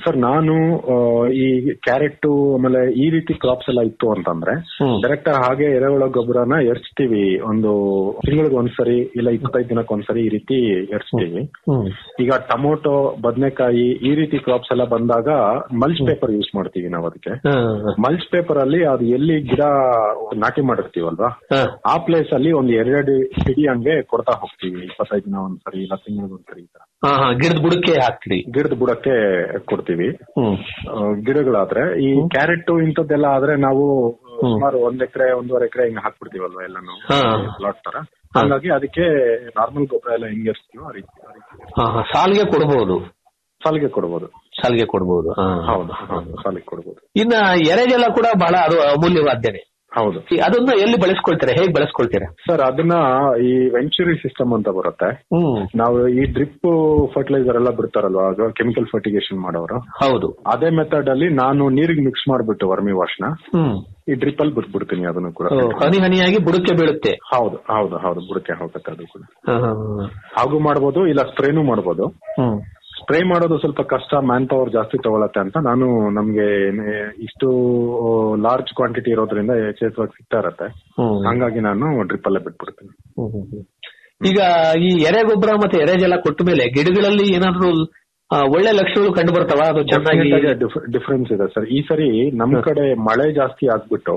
ಸರ್ ನಾನು ಆ, ಈ ಕ್ಯಾರೆಟ್ ಆಮೇಲೆ ಈ ರೀತಿ ಕ್ರಾಪ್ಸ್ ಎಲ್ಲ ಇತ್ತು ಅಂತಂದ್ರೆ ಡೈರೆಕ್ಟ್ ಹಾಗೆ ಎರೆಹುಳ ಗೊಬ್ಬರನ ಎರ್ಚ್ತೀವಿ ಒಂದು ತಿಂಗಳಿಗೆ ಒಂದ್ಸರಿ ಇಲ್ಲ ಇಪ್ಪತ್ತೈದು ದಿನಕ್ಕೆ ಒಂದ್ಸರಿ ಈ ರೀತಿ ಎರ್ಚ್ತೀವಿ ಈಗ ಟೊಮೊಟೊ ಬದನೆಕಾಯಿ ಈ ರೀತಿ ಕ್ರಾಪ್ಸ್ ಎಲ್ಲ ಬಂದಾಗ ಮಲ್ಚ್ ಪೇಪರ್ ಯೂಸ್ ಮಾಡ್ತೀವಿ ನಾವು ಅದಕ್ಕೆ ಮಲ್ಚ್ ಪೇಪರ್ ಅಲ್ಲಿ ಅದು ಎಲ್ಲಿ ಗಿಡ ನಾಟಿ ಮಾಡಿರ್ತೀವಲ್ವಾ ಆ ಪ್ಲೇಸ್ ಅಲ್ಲಿ ಒಂದು ಎರಡು ಹಿಡಿ ಹಂಗೆ ಕೊಡ್ತಾ ಹೋಗ್ತೀವಿ ಇಪ್ಪತ್ತೈದು ದಿನ ಒಂದ್ಸರಿ ಇಲ್ಲ ತಿಂಗಳಿಗೆ ಒಂದ್ಸರಿ ಈ ತರ ಹಾ ಹಾ ಗಿಡದ ಬುಡಕ್ಕೆ ಹಾಕ್ತೀರಿ ಗಿಡದ ಬುಡಕ್ಕೆ ಕೊಡ್ತೀವಿ ಆ, ಗಿಡಗಳಾದ್ರೆ ಈ ಕ್ಯಾರೆಟ್ ಇಂಥದ್ದೆಲ್ಲ ಆದ್ರೆ ನಾವು ಸುಮಾರು ಒಂದ್ ಎಕರೆ ಒಂದೂವರೆ ಎಕರೆ ಹಿಂಗ್ ಹಾಕ್ಬಿಡ್ತೀವಲ್ವಾ ಎಲ್ಲಾನು ಪ್ಲಾಟ್ ತರ ಹಾಗಾಗಿ ಅದಕ್ಕೆ ನಾರ್ಮಲ್ ಗೊಬ್ಬರ ಎಲ್ಲ ಹೆಂಗ್ ಎರ್ಸ್ತೀವೋ ಆ ರೀತಿ ಆ ರೀತಿ ಹಾ ಹಾ ಸಾಲಿಗೆ ಕೊಡಬಹುದು ಸಾಲಿಗೆ ಕೊಡ್ಬೋದು ಸಾಲಿಗೆ ಕೊಡಬಹುದು ಹೌದು ಹೌದು ಸಾಲಿಗೆ ಕೊಡ್ಬೋದು ಇನ್ನ ಎರೆಜಲ ಕೂಡ ಬಹಳ ಅದು ಅಮೂಲ್ಯವಾದ್ದೇನೆ ಹೌದು ಅದನ್ನ ಎಲ್ಲಿ ಬಳಸ್ಕೊಳ್ತೀರಾ ಹೇಗ್ ಬಳಸ್ಕೊಳ್ತೀರಾ ಸರ್ ಅದನ್ನ ಈ ವೆಂಚುರಿ ಸಿಸ್ಟಮ್ ಅಂತ ಬರುತ್ತೆ ನಾವು ಈ ಡ್ರಿಪ್ ಫರ್ಟಿಲೈಸರ್ ಎಲ್ಲ ಬಿಡ್ತಾರಲ್ವಾ ಅದು ಕೆಮಿಕಲ್ ಫರ್ಟಿಗೇಷನ್ ಮಾಡೋರು ಹೌದು ಅದೇ ಮೆಥಡ್ ಅಲ್ಲಿ ನಾನು ನೀರಿಗೆ ಮಿಕ್ಸ್ ಮಾಡ್ಬಿಟ್ಟು ವರ್ಮಿ ವಾಶ್ ನ ಹ್ಮ್ ಈ ಡ್ರಿಪ್ ಅಲ್ಲಿ ಬಿಟ್ಬಿಡ್ತೀನಿ ಅದನ್ನು ಕೂಡ ಓ, ಹನಿ ಹನಿಯಾಗಿ ಬುಡಕ್ಕೆ ಬೀಳುತ್ತೆ ಹೌದು ಹೌದು ಹೌದು ಬುಡಕ್ಕೆ ಹೋಗುತ್ತೆ ಅದು ಕೂಡ ಹಾ, ಹಾ, ಹಾ. ಹಾಗೂ ಮಾಡ್ಬೋದು ಇಲ್ಲ ಸ್ಪ್ರೇನು ಮಾಡ್ಬೋದು ಹ್ಮ್ ಸ್ಪ್ರೇ ಮಾಡೋದು ಸ್ವಲ್ಪ ಕಷ್ಟ ಮ್ಯಾನ್ ಪವರ್ ಜಾಸ್ತಿ ತಗೊಳತ್ತೆ ಅಂತ ನಾನು ನಮ್ಗೆ ನೆ- ಇಷ್ಟು ಲಾರ್ಜ್ ಕ್ವಾಂಟಿಟಿ ಇರೋದ್ರಿಂದ ಯಥೇಚ್ಛವಾಗಿ ಸಿಗ್ತಾ ಇರತ್ತೆ ಹಂಗಾಗಿ ನಾನು ಡ್ರಿಪ್ ಅಲ್ಲೇ ಬಿಟ್ಬಿಡ್ತೀನಿ ಈಗ ಈ ಎರೆ ಗೊಬ್ಬರ ಮತ್ತೆ ಎರೆಜಲ ಕೊಟ್ಟ ಮೇಲೆ ಗಿಡಗಳಲ್ಲಿ ಏನಾದ್ರು ಆ, ಒಳ್ಳೆ ಲಕ್ಷಣಗಳು ಕಂಡು ಬರ್ತಾವ ಅದು ಚೆನ್ನಾಗಿ ಡಿಫರೆನ್ಸ್ ಇದೆ ಸರ್ ಈ ಸರಿ ನಮ್ ಕಡೆ ಮಳೆ ಜಾಸ್ತಿ ಆಗ್ಬಿಟ್ಟು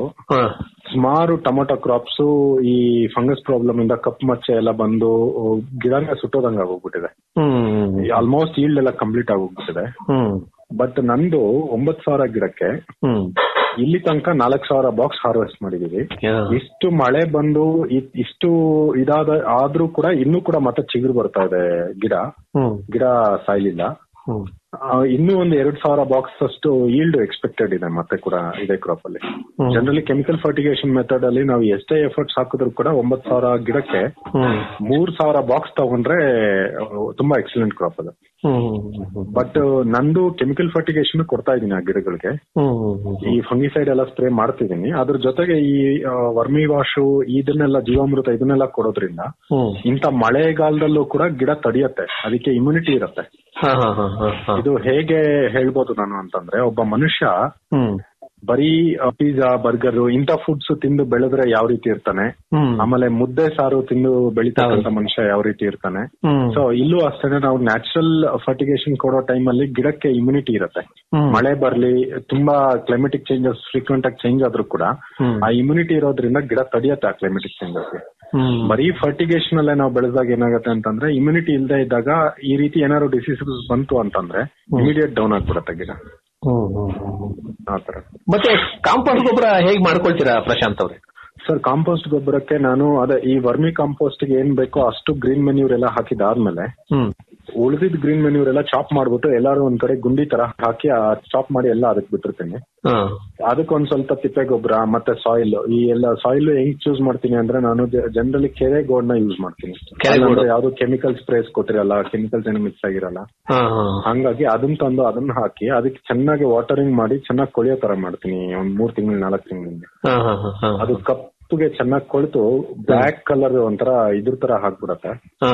ಸುಮಾರು ಟೊಮೊಟೊ ಕ್ರಾಪ್ಸ್ ಈ ಫಂಗಸ್ ಪ್ರಾಬ್ಲಮ್ ಇಂದ ಕಪ್ಪು ಮಚ್ಚೆ ಎಲ್ಲ ಬಂದು ಗಿಡನೇ ಸುಟ್ಟೋದಂಗ ಆಗೋಗ್ಬಿಟ್ಟಿದೆ ಹ್ಮ್ ಆಲ್ಮೋಸ್ಟ್ ಈಲ್ಡ್ ಎಲ್ಲ ಕಂಪ್ಲೀಟ್ ಆಗೋಗ್ಬಿಟ್ಟಿದೆ ಹ್ಮ್ ಬಟ್ ನಂದು ಒಂಬತ್ ಸಾವಿರ ಗಿಡಕ್ಕೆ ಹ್ಮ್ ಇಲ್ಲಿ ತನಕ ನಾಲ್ಕ್ ಸಾವಿರ ಬಾಕ್ಸ್ ಹಾರ್ವೆಸ್ಟ್ ಮಾಡಿದೀವಿ ಯಾ. ಇಷ್ಟು ಮಳೆ ಬಂದು ಇ- ಇಷ್ಟು ಇದಾದ ಆದ್ರೂ ಕೂಡ ಇನ್ನೂ ಕೂಡ ಮತ್ತೆ ಚಿಗುರು ಬರ್ತಾ ಇದೆ ಗಿಡ ಹ್ಮ್ ಗಿಡ ಸಾಯ್ಲಿಲ್ಲ ಹ್ಮ್ ಆ, ಇನ್ನೂ ಒಂದು ಎರಡ್ ಸಾವಿರ ಬಾಕ್ಸ್ ಅಷ್ಟು ಈಲ್ಡ್ ಎಕ್ಸ್ಪೆಕ್ಟೆಡ್ ಇದೆ ಮತ್ತೆ ಕೂಡ ಇದೇ ಕ್ರಾಪ್ ಅಲ್ಲಿ ಹ್ಮ್. ಜನರಲಿ ಕೆಮಿಕಲ್ ಫರ್ಟಿಗೇಷನ್ ಮೆಥಡ್ ಅಲ್ಲಿ ನಾವು ಎಷ್ಟೇ ಎಫರ್ಟ್ಸ್ ಹಾಕಿದ್ರು ಕೂಡ ಒಂಬತ್ ಸಾವಿರ ಗಿಡಕ್ಕೆ ಹ್ಮ್ ಮೂರ್ ಸಾವಿರ ಬಾಕ್ಸ್ ತಗೊಂಡ್ರೆ ಆ, ತುಂಬಾ ಎಕ್ಸಲೆಂಟ್ ಕ್ರಾಪ್ ಅದು ಹ್ಮ್ ಬಟ್ ನಂದು ಕೆಮಿಕಲ್ ಫರ್ಟಿಗೇಷನ್ ಕೊಡ್ತಾ ಇದೀನಿ ಆ ಗಿಡಗಳಿಗೆ ಹ್ಮ್ ಈ ಫಂಗಿಸೈಡ್ ಎಲ್ಲ ಸ್ಪ್ರೇ ಮಾಡ್ತಿದ್ದೀನಿ ಅದ್ರ ಜೊತೆಗೆ ಈ ವರ್ಮಿ ವಾಶು ಇದನ್ನೆಲ್ಲ ಜೀವಾಮೃತ ಇದನ್ನೆಲ್ಲ ಕೊಡೋದ್ರಿಂದ ಹ್ಮ್ ಇಂಥ ಮಳೆಗಾಲದಲ್ಲೂ ಕೂಡ ಗಿಡ ತಡೆಯತ್ತೆ ಅದಕ್ಕೆ ಇಮ್ಯುನಿಟಿ ಇರುತ್ತೆ ಹಾ ಹಾ ಹಾ ಹಾ ಹಾ ಇದು ಹೇಗೆ ಹೇಳ್ಬೋದು ನಾನು ಅಂತಂದ್ರೆ ಒಬ್ಬ ಮನುಷ್ಯ ಹ್ಮ್ ಬರೀ ಪಿಜ್ಜಾ ಬರ್ಗರ್ ಇಂಥ ಫುಡ್ಸ್ ತಿಂದು ಬೆಳೆದ್ರೆ ಯಾವ ರೀತಿ ಇರ್ತಾನೆ ಹ್ಮ್ ಆಮೇಲೆ ಮುದ್ದೆ ಸಾರು ತಿಂದು ಬೆಳಿತಕ್ಕಂತ ಮನುಷ್ಯ ಯಾವ ರೀತಿ ಇರ್ತಾನೆ ಹ್ಮ್ ಸೊ ಇಲ್ಲೂ ಅಷ್ಟೇ ನಾವು ನ್ಯಾಚುರಲ್ ಫರ್ಟಿಗೇಷನ್ ಕೊಡೋ ಟೈಮ್ ಅಲ್ಲಿ ಗಿಡಕ್ಕೆ ಇಮ್ಯುನಿಟಿ ಇರುತ್ತೆ ಹ್ಮ್. ಮಳೆ ಬರ್ಲಿ ತುಂಬಾ ಕ್ಲೈಮೆಟಿಕ್ ಚೇಂಜಸ್ ಫ್ರೀಕ್ವೆಂಟ್ ಆಗಿ ಚೇಂಜ್ ಆದ್ರೂ ಕೂಡ ಹ್ಮ್. ಆ ಇಮ್ಯುನಿಟಿ ಇರೋದ್ರಿಂದ ಗಿಡ ತಡೆಯತ್ತೆ ಆ ಕ್ಲೈಮೆಟಿಕ್ ಚೇಂಜಸ್ ಹ್ಮ್ ಬರೀ ಫರ್ಟಿಗೇಷನ್ ಅಲ್ಲೇ ನಾವು ಬೆಳೆದಾಗ ಏನಾಗುತ್ತೆ ಅಂತಂದ್ರೆ ಇಮ್ಯುನಿಟಿ ಇಲ್ಲದೆ ಇದ್ದಾಗ ಈ ರೀತಿ ಏನಾದ್ರು ಡಿಸೀಸಸ್ ಬಂತು ಅಂತಂದ್ರೆ ಇಮಿಡಿಯೇಟ್ ಡೌನ್ ಆಗ್ಬಿಡತ್ತೆ ಗಿಡ ಹ್ಮ್ ಹ್ಮ್ ಹ್ಮ್ ಆತರ ಮತ್ತೆ ಕಾಂಪೌಂಡ್ ಗೊಬ್ಬರ ಹೇಗ್ ಮಾಡ್ಕೊಳ್ತೀರಾ ಪ್ರಶಾಂತ್ ಅವ್ರೆ ಸರ್ ಕಾಂಪೋಸ್ಟ್ ಗೊಬ್ಬರಕ್ಕೆ ನಾನು ಅದೇ ಈ ವರ್ಮಿ ಕಾಂಪೋಸ್ಟ್ ಗೆ ಏನ್ ಬೇಕೋ ಅಷ್ಟು ಗ್ರೀನ್ ಮೆನ್ಯೂರ್ ಎಲ್ಲ ಹಾಕಿದಾದ್ಮೇಲೆ ಹ್ಮ್ ಉಳಿದಿದ್ ಗ್ರೀನ್ ಮೆನ್ಯೂರ್ ಎಲ್ಲ ಚಾಪ್ ಮಾಡ್ಬಿಟ್ಟು ಎಲ್ಲಾರು ಒಂದ್ ಕಡೆ ಗುಂಡಿ ತರ ಹಾಕಿ ಆ ಚಾಪ್ ಮಾಡಿ ಎಲ್ಲ ಅದಕ್ಕೆ ಬಿಟ್ಟಿರ್ತೀನಿ ಹಾ ಅದಕ್ಕೊಂದ್ ಸ್ವಲ್ಪ ತಿಪ್ಪೆ ಗೊಬ್ಬರ ಮತ್ತೆ ಸಾಯಿಲ್ ಈ ಎಲ್ಲ ಸಾಯಿಲ್ ಹೆಂಗ್ ಚೂಸ್ ಮಾಡ್ತೀನಿ ಅಂದ್ರೆ ನಾನು ಜನರಲಿ ಕೆರೆ ಗೋಡ್ನ ಯೂಸ್ ಮಾಡ್ತೀನಿ ಕೆರೆ ಗೋಡು. ಯಾವ್ದು ಕೆಮಿಕಲ್ ಸ್ಪ್ರೇಸ್ ಕೊಟ್ಟಿರಲ್ಲ ಕೆಮಿಕಲ್ಸ್ ಏನು ಮಿಕ್ಸ್ ಆಗಿರಲ್ಲ ಹಾ ಹಾ ಹಂಗಾಗಿ ಅದನ್ನ ತಂದು ಅದನ್ನ ಹಾಕಿ ಅದಕ್ಕೆ ಚೆನ್ನಾಗಿ ವಾಟರಿಂಗ್ ಮಾಡಿ ಚೆನ್ನಾಗಿ ಕೊಳೆಯೋ ತರ ಮಾಡ್ತೀನಿ ಒಂದ್ ಮೂರ್ ತಿಂಗಳು ನಾಲ್ಕು ತಿಂಗಳಿಂದ ಹಾ ಹಾ ಹಾ ಹಾ ಅದು ಕಪ್ಪುಗೆ ಚೆನ್ನಾಗಿ ಕೊಳ್ತು ಬ್ಲಾಕ್ ಕಲರ್ ಒಂಥರ ಇದ್ರ ತರ ಹಾಕ್ಬಿಡತ್ತೆ ಹಾ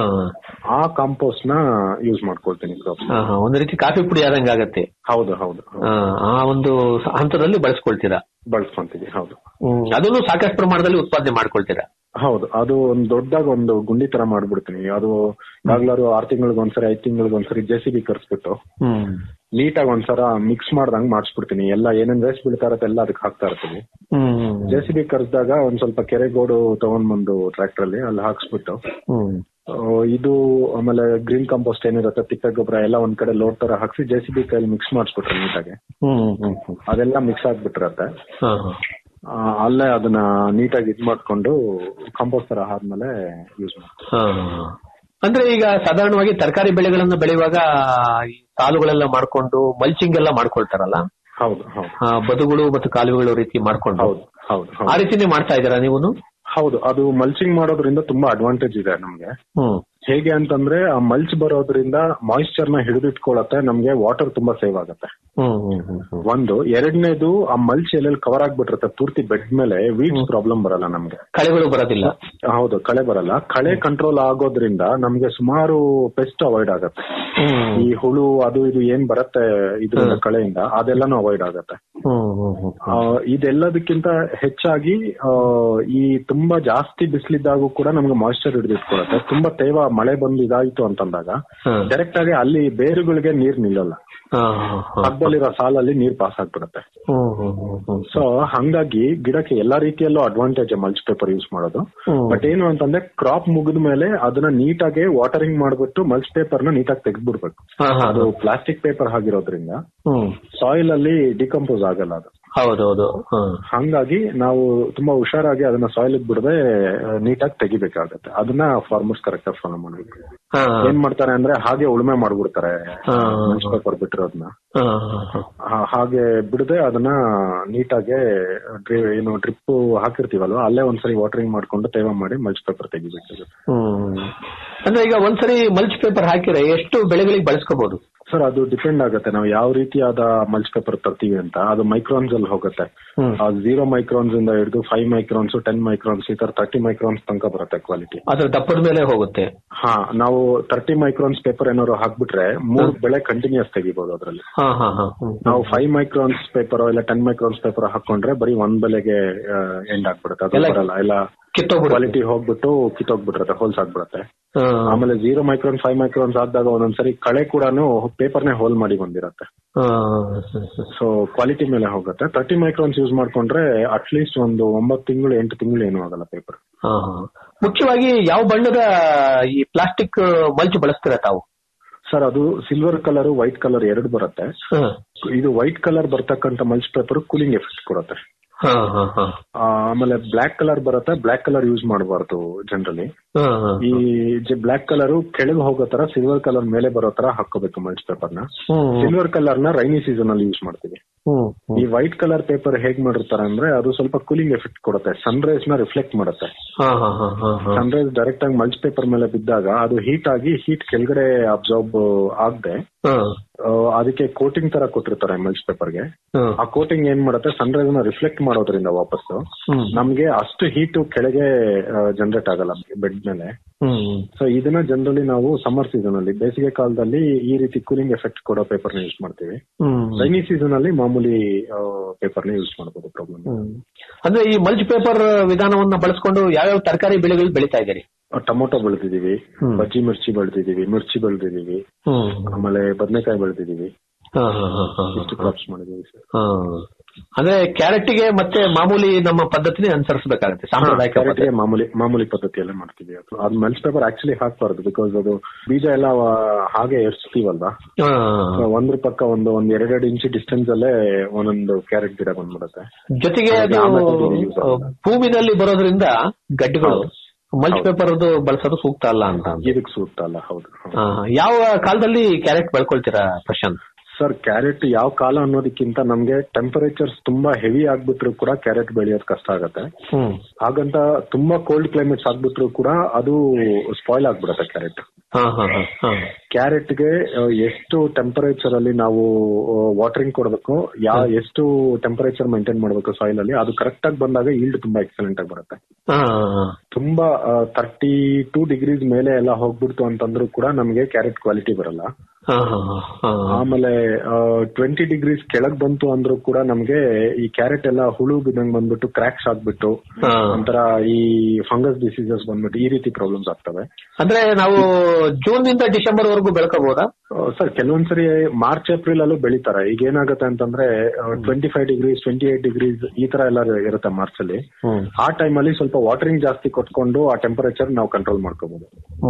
ಆ ಕಾಂಪೋಸ್ಟ್ ನ ಯೂಸ್ ಮಾಡ್ಕೊಳ್ತೀನಿ ಕ್ರಾಪ್ ಹಾ ಹಾ ಒಂದು ರೀತಿ ಕಾಫಿ ಪುಡಿ ಆದಂಗೆ ಆಗತ್ತೆ ಹೌದು ಹೌದು ಹೌದು. ಆ, ಆ ಒಂದು ಸ- ಹಂತದಲ್ಲಿ ಬಳಸ್ಕೊಳ್ತೀರಾ ಬಳಸ್ಕೊಂತೀವಿ ಹೌದು ಹ್ಮ್ ಅದನ್ನು ಸಾಕಷ್ಟು ಪ್ರಮಾಣದಲ್ಲಿ ಉತ್ಪಾದನೆ ಮಾಡ್ಕೊಳ್ತೀರಾ ಹೌದು ಅದು ಒಂದ್ ದೊಡ್ಡದಾಗ ಒಂದು ಗುಂಡಿ ತರ ಮಾಡ್ಬಿಡ್ತೀನಿ ಅದು ಯಾವಾಗ್ಲಾರು ಆರ್ ತಿಂಗಳಿಗೆ ಒಂದ್ಸರಿ ಐದ್ ತಿಂಗಳಿಗೆ ಒಂದ್ಸರಿ ಜೆ ಸಿ ಬಿ ಕರ್ಸ್ಬಿಟ್ಟು ಹ್ಮ್ ನೀಟಾಗಿ ಒಂದ್ಸರ ಮಿಕ್ಸ್ ಮಾಡ್ದಂಗ್ ಮಾಡಿಸ್ಬಿಡ್ತೀನಿ ಎಲ್ಲ ಏನೇನ್ ವೇಸ್ಟ್ ಬೀಳ್ತಾ ಇರತ್ತೆ ಎಲ್ಲ ಅದಕ್ಕೆ ಹಾಕ್ತಾ ಇರ್ತೀನಿ ಹ್ಮ್ ಜೆ ಸಿ ಬಿ ಕರ್ಸ್ದಾಗ ಒಂದ್ ಸ್ವಲ್ಪ ಕೆರೆ ಗೋಡು ತಗೊಂಡ್ ಬಂದು ಟ್ರ್ಯಾಕ್ಟರ್ ಅಲ್ಲಿ ಅಲ್ಲಿ ಹಾಕ್ಸ್ಬಿಟ್ಟು ಹ್ಮ್ ಆ, ಇದು ಆಮೇಲೆ ಗ್ರೀನ್ ಕಾಂಪೋಸ್ಟ್ ಏನಿರುತ್ತೆ ತಿಪ್ಪೆ ಗೊಬ್ಬರ ಎಲ್ಲ ಒಂದ್ ಕಡೆ ಲೋಡ್ ತರ ಹಾಕ್ಸಿ ಜೆ ಸಿ ಬಿ ಕೈಲಿ ಮಿಕ್ಸ್ ಮಾಡಿಸ್ಬಿಟ್ರೆ ನೀಟಾಗಿ ಹ್ಮ್ ಹ್ಮ್ ಹ್ಮ್ ಅದೆಲ್ಲ ಮಿಕ್ಸ್ ಆಗ್ಬಿಟ್ಟಿರತ್ತೆ ಹಾ ಹಾ ಆ, ಅಲ್ಲೇ ಅದನ್ನ ನೀಟಾಗಿ ಇದ್ ಮಾಡ್ಕೊಂಡು ಕಾಂಪೋಸ್ಟ್ ತರ ಆದ್ಮೇಲೆ ಯೂಸ್ ಮಾಡ್ತೀನಿ ಹಾ, ಹಾ. ಅಂದ್ರೆ ಈಗ ಸಾಧಾರಣವಾಗಿ ತರಕಾರಿ ಬೆಳೆಗಳನ್ನ ಬೆಳೆಯುವಾಗ ಈ ಸಾಲುಗಳೆಲ್ಲ ಮಾಡ್ಕೊಂಡು ಮಲ್ಚಿಂಗ್ ಎಲ್ಲ ಮಾಡ್ಕೊಳ್ತಾರಲ್ಲ ಹೌದು ಹೌದು ಆ, ಬದುಗಳು ಮತ್ತು ಕಾಲುವೆಗಳು ರೀತಿ ಮಾಡ್ಕೊಂಡು ಹೌದು ಹೌದು ಆ ಹೌದು ರೀತಿನೇ ಮಾಡ್ತಾ ಇದ್ದೀರಾ ನೀವು ಹೌದು ಅದು ಮಲ್ಚಿಂಗ್ ಮಾಡೋದ್ರಿಂದ ತುಂಬಾ ಅಡ್ವಾಂಟೇಜ್ ಇದೆ ನಮ್ಗೆ ಹ್ಮ್ ಹೇಗೆ ಅಂತಂದ್ರೆ ಆ ಮಲ್ಚ್ ಬರೋದ್ರಿಂದ ಮಾಯಿಶ್ಚರ್ ನ ಹಿಡಿದಿಟ್ಕೊಳತ್ತೆ ನಮ್ಗೆ ವಾಟರ್ ತುಂಬಾ ಸೇವ್ ಆಗುತ್ತೆ ಹ್ಮ್ ಹ್ಮ್ ಹ್ಮ್ ಹ್ಮ್ ಒಂದು ಎರಡನೇದು ಆ ಮಲ್ಚ್ ಎಲ್ಲೆಲ್ಲಿ ಕವರ್ ಆಗ್ಬಿಟ್ಟಿರುತ್ತೆ ಪೂರ್ತಿ ಬೆಡ್ ಮೇಲೆ ವೀಡ್ಸ್ ಪ್ರಾಬ್ಲಮ್ ಬರಲ್ಲ ನಮ್ಗೆ ಕಳೆಗಳು ಬರೋದಿಲ್ಲ ಹೌದು ಕಳೆ ಬರಲ್ಲ ಕಳೆ ಕಂಟ್ರೋಲ್ ಆಗೋದ್ರಿಂದ ನಮ್ಗೆ ಸುಮಾರು ಪೆಸ್ಟ್ ಅವಾಯ್ಡ್ ಆಗತ್ತೆ ಈ ಹುಳು ಅದು ಇದು ಏನ್ ಬರುತ್ತೆ ಇದರಿಂದ ಕಳೆಯಿಂದ ಅದೆಲ್ಲಾನು ಅವಾಯ್ಡ್ ಆಗತ್ತೆ ಆ, ಇದೆಲ್ಲದಕ್ಕಿಂತ ಹೆಚ್ಚಾಗಿ ಆ, ಈ ತುಂಬಾ ಜಾಸ್ತಿ ಬಿಸಿಲಿದ್ದಾಗೂ ಕೂಡ ನಮ್ಗೆ ಮಾಯಿಶ್ಚರ್ ಹಿಡಿದಿಟ್ಕೊಳತ್ತೆ ತುಂಬಾ ತೇವ ಮಳೆ ಬಂದು ಇದಾಯ್ತು ಅಂತಂದಾಗ ಡೈರೆಕ್ಟ್ ಆಗಿ ಅಲ್ಲಿ ಬೇರುಗಳಿಗೆ ನೀರ್ ನಿಲ್ಲಲ್ಲ ಪಕ್ಕದಲ್ಲಿರೋ ಸಾಲಲ್ಲಿ ನೀರ್ ಪಾಸ್ ಆಗ್ಬಿಡುತ್ತೆ ಸೊ ಹಂಗಾಗಿ ಗಿಡಕ್ಕೆ ಎಲ್ಲಾ ರೀತಿಯಲ್ಲೂ ಅಡ್ವಾಂಟೇಜ್ ಮಲ್ಚ್ ಪೇಪರ್ ಯೂಸ್ ಮಾಡೋದು ಬಟ್ ಏನು ಅಂತಂದ್ರೆ ಕ್ರಾಪ್ ಮುಗಿದ ಮೇಲೆ ಅದನ್ನ ನೀಟಾಗಿ ವಾಟರಿಂಗ್ ಮಾಡ್ಬಿಟ್ಟು ಮಲ್ಚ್ ಪೇಪರ್ ನ ನೀಟಾಗಿ ತೆಗೆದ್ಬಿಡ್ಬೇಕು ಅದು ಪ್ಲಾಸ್ಟಿಕ್ ಪೇಪರ್ ಆಗಿರೋದ್ರಿಂದ ಸಾಯಿಲ್ ಅಲ್ಲಿ ಡಿಕಂಪೋಸ್ ಆಗಲ್ಲ ಅದು ಹೌದೌದು ಹಂಗಾಗಿ ನಾವು ತುಂಬಾ ಹುಷಾರಾಗಿ ಅದನ್ನ ಸಾಯಿಲ್ ಬಿಡದೆ ನೀಟಾಗಿ ತೆಗಿಬೇಕಾಗತ್ತೆ ಅದನ್ನ ಫಾರ್ಮರ್ಸ್ ಕರೆಕ್ಟ್ ಆಗಿ ಫಾಲೋ ಮಾಡ್ಬೇಕು ಏನ್ ಮಾಡ್ತಾರೆ ಅಂದ್ರೆ ಹಾಗೆ ಉಳುಮೆ ಮಾಡ್ಬಿಡ್ತಾರೆ ಮಲ್ಚ್ ಪೇಪರ್ ಬಿಟ್ಟಿರೋದನ್ನ ಹಾ- ಹಾಗೆ ಬಿಡದೆ ಅದನ್ನ ನೀಟಾಗೆ ಡ್ರಿ- ಏನು ಡ್ರಿಪ್ ಹಾಕಿರ್ತೀವಲ್ವಾ ಅಲ್ಲೇ ಒಂದ್ಸರಿ ವಾಟರಿಂಗ್ ಮಾಡ್ಕೊಂಡು ತೇವ ಮಾಡಿ ಮಲ್ಚ್ ಪೇಪರ್ ತೆಗಿಬೇಕಾಗುತ್ತೆ ಅಂದ್ರೆ ಈಗ ಒಂದ್ಸರಿ ಮಲ್ಚ್ ಪೇಪರ್ ಹಾಕಿದ್ರೆ ಎಷ್ಟು ಬೆಳೆಗಳಿಗೆ ಬಳಸ್ಕೋಬಹುದು ಸರ್ ಅದು ಡಿಪೆಂಡ್ ಆಗುತ್ತೆ ನಾವು ಯಾವ ರೀತಿಯಾದ ಮಲ್ಚ್ ಪೇಪರ್ ತರ್ತೀವಿ ಅಂತ ಅದು ಮೈಕ್ರಾನ್ಸ್ ಅಲ್ಲಿ ಹೋಗುತ್ತೆ ಝೀರೋ ಮೈಕ್ರಾನ್ಸ್ ಇಂದ ಹಿಡಿದು ಫೈವ್ ಮೈಕ್ರಾನ್ಸ್ ಟೆನ್ ಮೈಕ್ರಾನ್ಸ್ ಈ ತರ ತರ್ಟಿ ಮೈಕ್ರಾನ್ಸ್ ತನಕ ಬರುತ್ತೆ ಕ್ವಾಲಿಟಿ ಅದ್ರ ದಪ್ಪದ ಮೇಲೆ ಹೋಗುತ್ತೆ ಹಾ ನಾವು ತರ್ಟಿ ಮೈಕ್ರಾನ್ಸ್ ಪೇಪರ್ ಏನಾದ್ರು ಹಾಕ್ಬಿಟ್ರೆ ಮೂರ್ ಬೆಳೆ ಕಂಟಿನ್ಯೂಸ್ ತೆಗಿಬಹುದು ಅದರಲ್ಲಿ ಹಾ ಹಾ ಹಾ ಹ್ಮ್. ನಾವು ಫೈವ್ ಮೈಕ್ರಾನ್ಸ್ ಪೇಪರ್ ಇಲ್ಲ ಟೆನ್ ಮೈಕ್ರಾನ್ಸ್ ಪೇಪರ್ ಹಾಕೊಂಡ್ರೆ ಬರೀ ಒಂದ್ ಬೆಲೆಗೆ ಎಂಡ್ ಆಗ್ಬಿಡುತ್ತೆ ಅದು ಎಲ್ಲ ಬರಲ್ಲ ಇಲ್ಲ ಕ್ವಾಲಿಟಿ ಹೋಗ್ಬಿಟ್ಟು ಕಿತ್ತೋಗ್ಬಿಟ್ಟಿರುತ್ತೆ ಹೋಲ್ಸ್ ಆಗ್ಬಿಡುತ್ತೆ ಆಮೇಲೆ ಜೀರೋ ಮೈಕ್ರಾನ್ ಫೈವ್ ಮೈಕ್ರಾನ್ಸ್ ಆದಾಗ ಒಂದೊಂದ್ಸರಿ ಕಳೆ ಕೂಡ ಪೇಪರ್ನೇ ಹೋಲ್ ಮಾಡಿ ಬಂದಿರತ್ತೆ ಸೊ ಕ್ವಾಲಿಟಿ ಮೇಲೆ ಹೋಗುತ್ತೆ ತರ್ಟಿ ಮೈಕ್ರಾನ್ಸ್ ಯೂಸ್ ಮಾಡ್ಕೊಂಡ್ರೆ ಅಟ್ಲೀಸ್ಟ್ ಒಂದು ಒಂಬತ್ತು ತಿಂಗಳು ಎಂಟು ತಿಂಗಳು ಏನೂ ಆಗಲ್ಲ ಪೇಪರ್ ಹಾ, ಹಾ. ಮುಖ್ಯವಾಗಿ ಯಾವ ಬಣ್ಣದ ಈ ಪ್ಲಾಸ್ಟಿಕ್ ಮಲ್ಚ್ ಬಳಸ್ತೀರಾ ತಾವು ಸರ್ ಅದು ಸಿಲ್ವರ್ ಕಲರ್ ವೈಟ್ ಕಲರ್ ಎರಡು ಬರುತ್ತೆ ಇದು ವೈಟ್ ಕಲರ್ ಬರ್ತಕ್ಕಂಥ ಮಲ್ಚ್ ಪೇಪರ್ ಕೂಲಿಂಗ್ ಎಫೆಕ್ಟ್ ಕೊಡುತ್ತೆ ಹಾ, ಹಾ, ಹಾ. ಆ, ಆಮೇಲೆ ಬ್ಲಾಕ್ ಕಲರ್ ಬರುತ್ತೆ ಬ್ಲಾಕ್ ಕಲರ್ ಯೂಸ್ ಮಾಡಬಾರ್ದು ಜನರಲಿ ಹಾ, ಹಾ. ಈ ಬ್ಲಾಕ್ ಕಲರ್ ಕೆಳಗೆ ಹೋಗೋ ತರ ಸಿಲ್ವರ್ ಕಲರ್ ಮೇಲೆ ಬರೋ ತರ ಹಾಕೋಬೇಕು ಮಲ್ಚ್ ಪೇಪರ್ ನ ಹ್ಮ್. ಸಿಲ್ವರ್ ಕಲರ್ ನ ರೈನಿ ಸೀಸನ್ ಅಲ್ಲಿ ಯೂಸ್ ಮಾಡ್ತೀವಿ ಹ್ಮ್. ಈ ವೈಟ್ ಕಲರ್ ಪೇಪರ್ ಹೇಗ್ ಮಾಡಿರ್ತಾರೆ ಅಂದ್ರೆ ಅದು ಸ್ವಲ್ಪ ಕೂಲಿಂಗ್ ಎಫೆಕ್ಟ್ ಕೊಡುತ್ತೆ ಸನ್ ರೈಸ್ ನ ರಿಫ್ಲೆಕ್ಟ್ ಮಾಡುತ್ತೆ ಹಾ, ಹಾ, ಹಾ, ಹಾ, ಹಾ. ಸನ್ ರೈಸ್ ಡೈರೆಕ್ಟ್ ಆಗಿ ಮಲ್ಚ್ ಪೇಪರ್ ಮೇಲೆ ಬಿದ್ದಾಗ ಅದು ಹೀಟ್ ಆಗಿ ಹೀಟ್ ಕೆಳಗಡೆ ಅಬ್ಸಾರ್ಬ್ ಆಗದೆ ಹಾ. ಅದಕ್ಕೆ ಕೋಟಿಂಗ್ ತರ ಕೊಟ್ಟಿರ್ತಾರೆ ಮಲ್ಚ್ ಪೇಪರ್ಗೆ ಹ್ಮ್. ಆ ಕೋಟಿಂಗ್ ಏನ್ ಮಾಡುತ್ತೆ ಸನ್ ರೈಸ್ ನ ರಿಫ್ಲೆಕ್ಟ್ ಮಾಡೋದ್ರಿಂದ ವಾಪಸ್ಸು ಹ್ಮ್. ನಮ್ಗೆ ಅಷ್ಟು ಹೀಟ್ ಕೆಳಗೆ ಜನರೇಟ್ ಆಗಲ್ಲ ಬೆಡ್ ಮೇಲೆ ಹ್ಮ್. ಸೊ ಇದನ್ನ ಜನರಲಿ ನಾವು ಸಮ್ಮರ್ ಸೀಸನ್ ಅಲ್ಲಿ ಬೇಸಿಗೆ ಕಾಲದಲ್ಲಿ ಈ ರೀತಿ ಕೂಲಿಂಗ್ ಎಫೆಕ್ಟ್ ಕೊಡೋ ಪೇಪರ್ ನ ಯೂಸ್ ಮಾಡ್ತೀವಿ ಹ್ಮ್. ರೈನಿ ಸೀಸನ್ ಅಲ್ಲಿ ಮಾಮೂಲಿ ಪೇಪರ್ ನ ಯೂಸ್ ಮಾಡಬಹುದು ಪ್ರಾಬ್ಲಮ್ ಹ್ಮ್. ಅಂದ್ರೆ ಈ ಮಲ್ಚ್ ಪೇಪರ್ ವಿಧಾನವನ್ನ ಬಳಸ್ಕೊಂಡು ಯಾವ್ಯಾವ ತರಕಾರಿ ಬೆಳೆಗಳು ಬೆಳೀತಾ ಇದ್ದೀರಿ ಟೊಮೊಟೊ ಬೆಳೆದಿದೀವಿ ಬಜ್ಜಿ ಮಿರ್ಚಿ ಬೆಳೆದಿದೀವಿ ಮಿರ್ಚಿ ಬೆಳೆದಿದೀವಿ ಆಮೇಲೆ ಬದನೆಕಾಯಿ ಬೆಳೆದಿದೀವಿ ಹಾ, ಹಾ, ಹಾ, ಹಾ. ಇಷ್ಟು ಕ್ರಾಪ್ಸ್ ಮಾಡಿದೀವಿ ಸರ್ ಹಾ. ಅಂದ್ರೆ ಕ್ಯಾರೆಟ್ಗೆ ಮತ್ತೆ ಮಾಮೂಲಿ ನಮ್ಮ ಪದ್ಧತಿನೇ ಅನುಸರಿಸಬೇಕಾಗುತ್ತೆ ಸಾಂಪ್ರದಾಯಿಕ ಕ್ಯಾರೆಟ್ಗೆ ಪದ್ಧತಿ. ಮಾಮೂಲಿ ಮಾಮೂಲಿ ಪದ್ಧತಿಯಲ್ಲೇ ಮಾಡ್ತೀವಿ ಅದು ಅದು ಮೆಲ್ಸ್ ಪೇಪರ್ ಆಕ್ಚುಲಿ ಹಾಕ್ಬಾರ್ದು ಬಿಕಾಸ್ ಅದು ಬೀಜ ಎಲ್ಲ ಆ, ಹಾಗೆ ಎರ್ಸ್ತೀವಲ್ವಾ ಹಾ. So ಒಂದ್ರ ಪಕ್ಕ ಒಂದು ಒಂದ್ ಎರಡೆರಡು ಇಂಚ್ ಡಿಸ್ಟೆನ್ಸ್ ಅಲ್ಲೇ ಒಂದೊಂದು ಕ್ಯಾರೆಟ್ ಗಿಡ ಬಂದ್ಬಿಡುತ್ತೆ ಜೊತೆಗೆ ಅದು ಆಮೇಲೆ ಅದು use ಆಗುತ್ತೆ. ಭೂಮಿನಲ್ಲಿ ಬರೋದ್ರಿಂದ ಗಡ್ಡೆಗಳು ಮಲ್ಚ್ ಪೇಪರ್ ಬಳಸೋದು ಸೂಕ್ತ ಅಲ್ಲ ಅಂತ ಇದಕ್ಕೆ ಸೂಕ್ತ ಅಲ್ಲ ಹೌದು ಹಾ, ಹಾ. ಯಾವ ಕಾಲದಲ್ಲಿ ಕ್ಯಾರೆಟ್ ಬೆಳ್ಕೊಳ್ತೀರಾ ಪ್ರಶಾಂತ್ ಸರ್ ಕ್ಯಾರೆಟ್ ಯಾವ ಕಾಲ ಅನ್ನೋದಕ್ಕಿಂತ ನಮ್ಗೆ ಟೆಂಪರೇಚರ್ಸ್ ತುಂಬಾ ಹೆವಿ ಆಗ್ಬಿಟ್ರು ಕೂಡ ಕ್ಯಾರೆಟ್ ಬೆಳೆಯೋದು ಕಷ್ಟ ಆಗತ್ತೆ ಹ್ಮ್ ಹಾಗಂತ ತುಂಬಾ ಕೋಲ್ಡ್ ಕ್ಲೈಮೇಟ್ಸ್ ಆಗ್ಬಿಟ್ರು ಕೂಡ ಅದು ಸ್ಪಾಯ್ಲ್ ಆಗ್ಬಿಡತ್ತೆ ಕ್ಯಾರೆಟ್ ಹಾ ಹಾ ಹಾ ಹಾ ಕ್ಯಾರೆಟ್ಗೆ ಎಷ್ಟು ಟೆಂಪರೇಚರ್ ಅಲ್ಲಿ ನಾವು ವಾಟರಿಂಗ್ ಕೊಡಬೇಕು ಯಾ ಎಷ್ಟು ಟೆಂಪರೇಚರ್ ಮೇಂಟೈನ್ ಮಾಡಬೇಕು ಸಾಯಿಲ್ ಅಲ್ಲಿ ಅದು ಕರೆಕ್ಟ್ ಆಗಿ ಬಂದಾಗ ಈಲ್ಡ್ ತುಂಬಾ ಎಕ್ಸಲೆಂಟ್ ಆಗಿ ಬರುತ್ತೆ ಹಾ, ಹಾ. ತುಂಬಾ ತರ್ಟಿ ಟೂ ಡಿಗ್ರೀಸ್ ಮೇಲೆ ಎಲ್ಲ ಹೋಗ್ಬಿಡ್ತು ಅಂತಂದ್ರೂ ಕೂಡ ನಮಗೆ ಕ್ಯಾರೆಟ್ ಕ್ವಾಲಿಟಿ ಬರಲ್ಲ ಹಾ, ಹಾ, ಹಾ. ಆಮೇಲೆ ಟ್ವೆಂಟಿ ಡಿಗ್ರೀಸ್ ಕೆಳಗ್ ಬಂತು ಅಂದ್ರೂ ಕೂಡ ನಮ್ಗೆ ಈ ಕ್ಯಾರೆಟ್ ಎಲ್ಲ ಹುಳು ಬಿದ್ದಂಗ್ ಬಂದ್ಬಿಟ್ಟು ಕ್ರಾಕ್ಸ್ ಆಗ್ಬಿಟ್ಟು ಹಾ. ಒಂಥರ ಈ ಫಂಗಸ್ ಡಿಸೀಸಸ್ ಬಂದ್ಬಿಟ್ಟು ಈ ರೀತಿ ಪ್ರಾಬ್ಲಮ್ಸ್ ಆಗ್ತವೆ ಅಂದ್ರೆ ನಾವು ಜೂನ್ ನಿಂದ ಡಿಸೆಂಬರ್ ವರೆಗೂ ಬೆಳ್ಕೋಬಹುದಾ ಸರ್ ಕೆಲವೊಂದ್ಸರಿ ಮಾರ್ಚ್ ಏಪ್ರಿಲ್ ಅಲ್ಲೂ ಬೆಳಿತಾರೆ ಈಗ ಏನಾಗುತ್ತೆ ಅಂತಂದ್ರೆ twenty five degrees twenty eight degrees ಈ ತರ ಎಲ್ಲ ಇರುತ್ತೆ ಮಾರ್ಚ್ ಅಲ್ಲಿ ಆ ಟೈಮ್ ಅಲ್ಲಿ ಸ್ವಲ್ಪ ವಾಟರಿಂಗ್ ಜಾಸ್ತಿ ಕೊಟ್ಕೊಂಡು ಆ ಟೆಂಪರೇಚರ್ ನಾವು ಕಂಟ್ರೋಲ್ ಮಾಡ್ಕೋಬಹುದು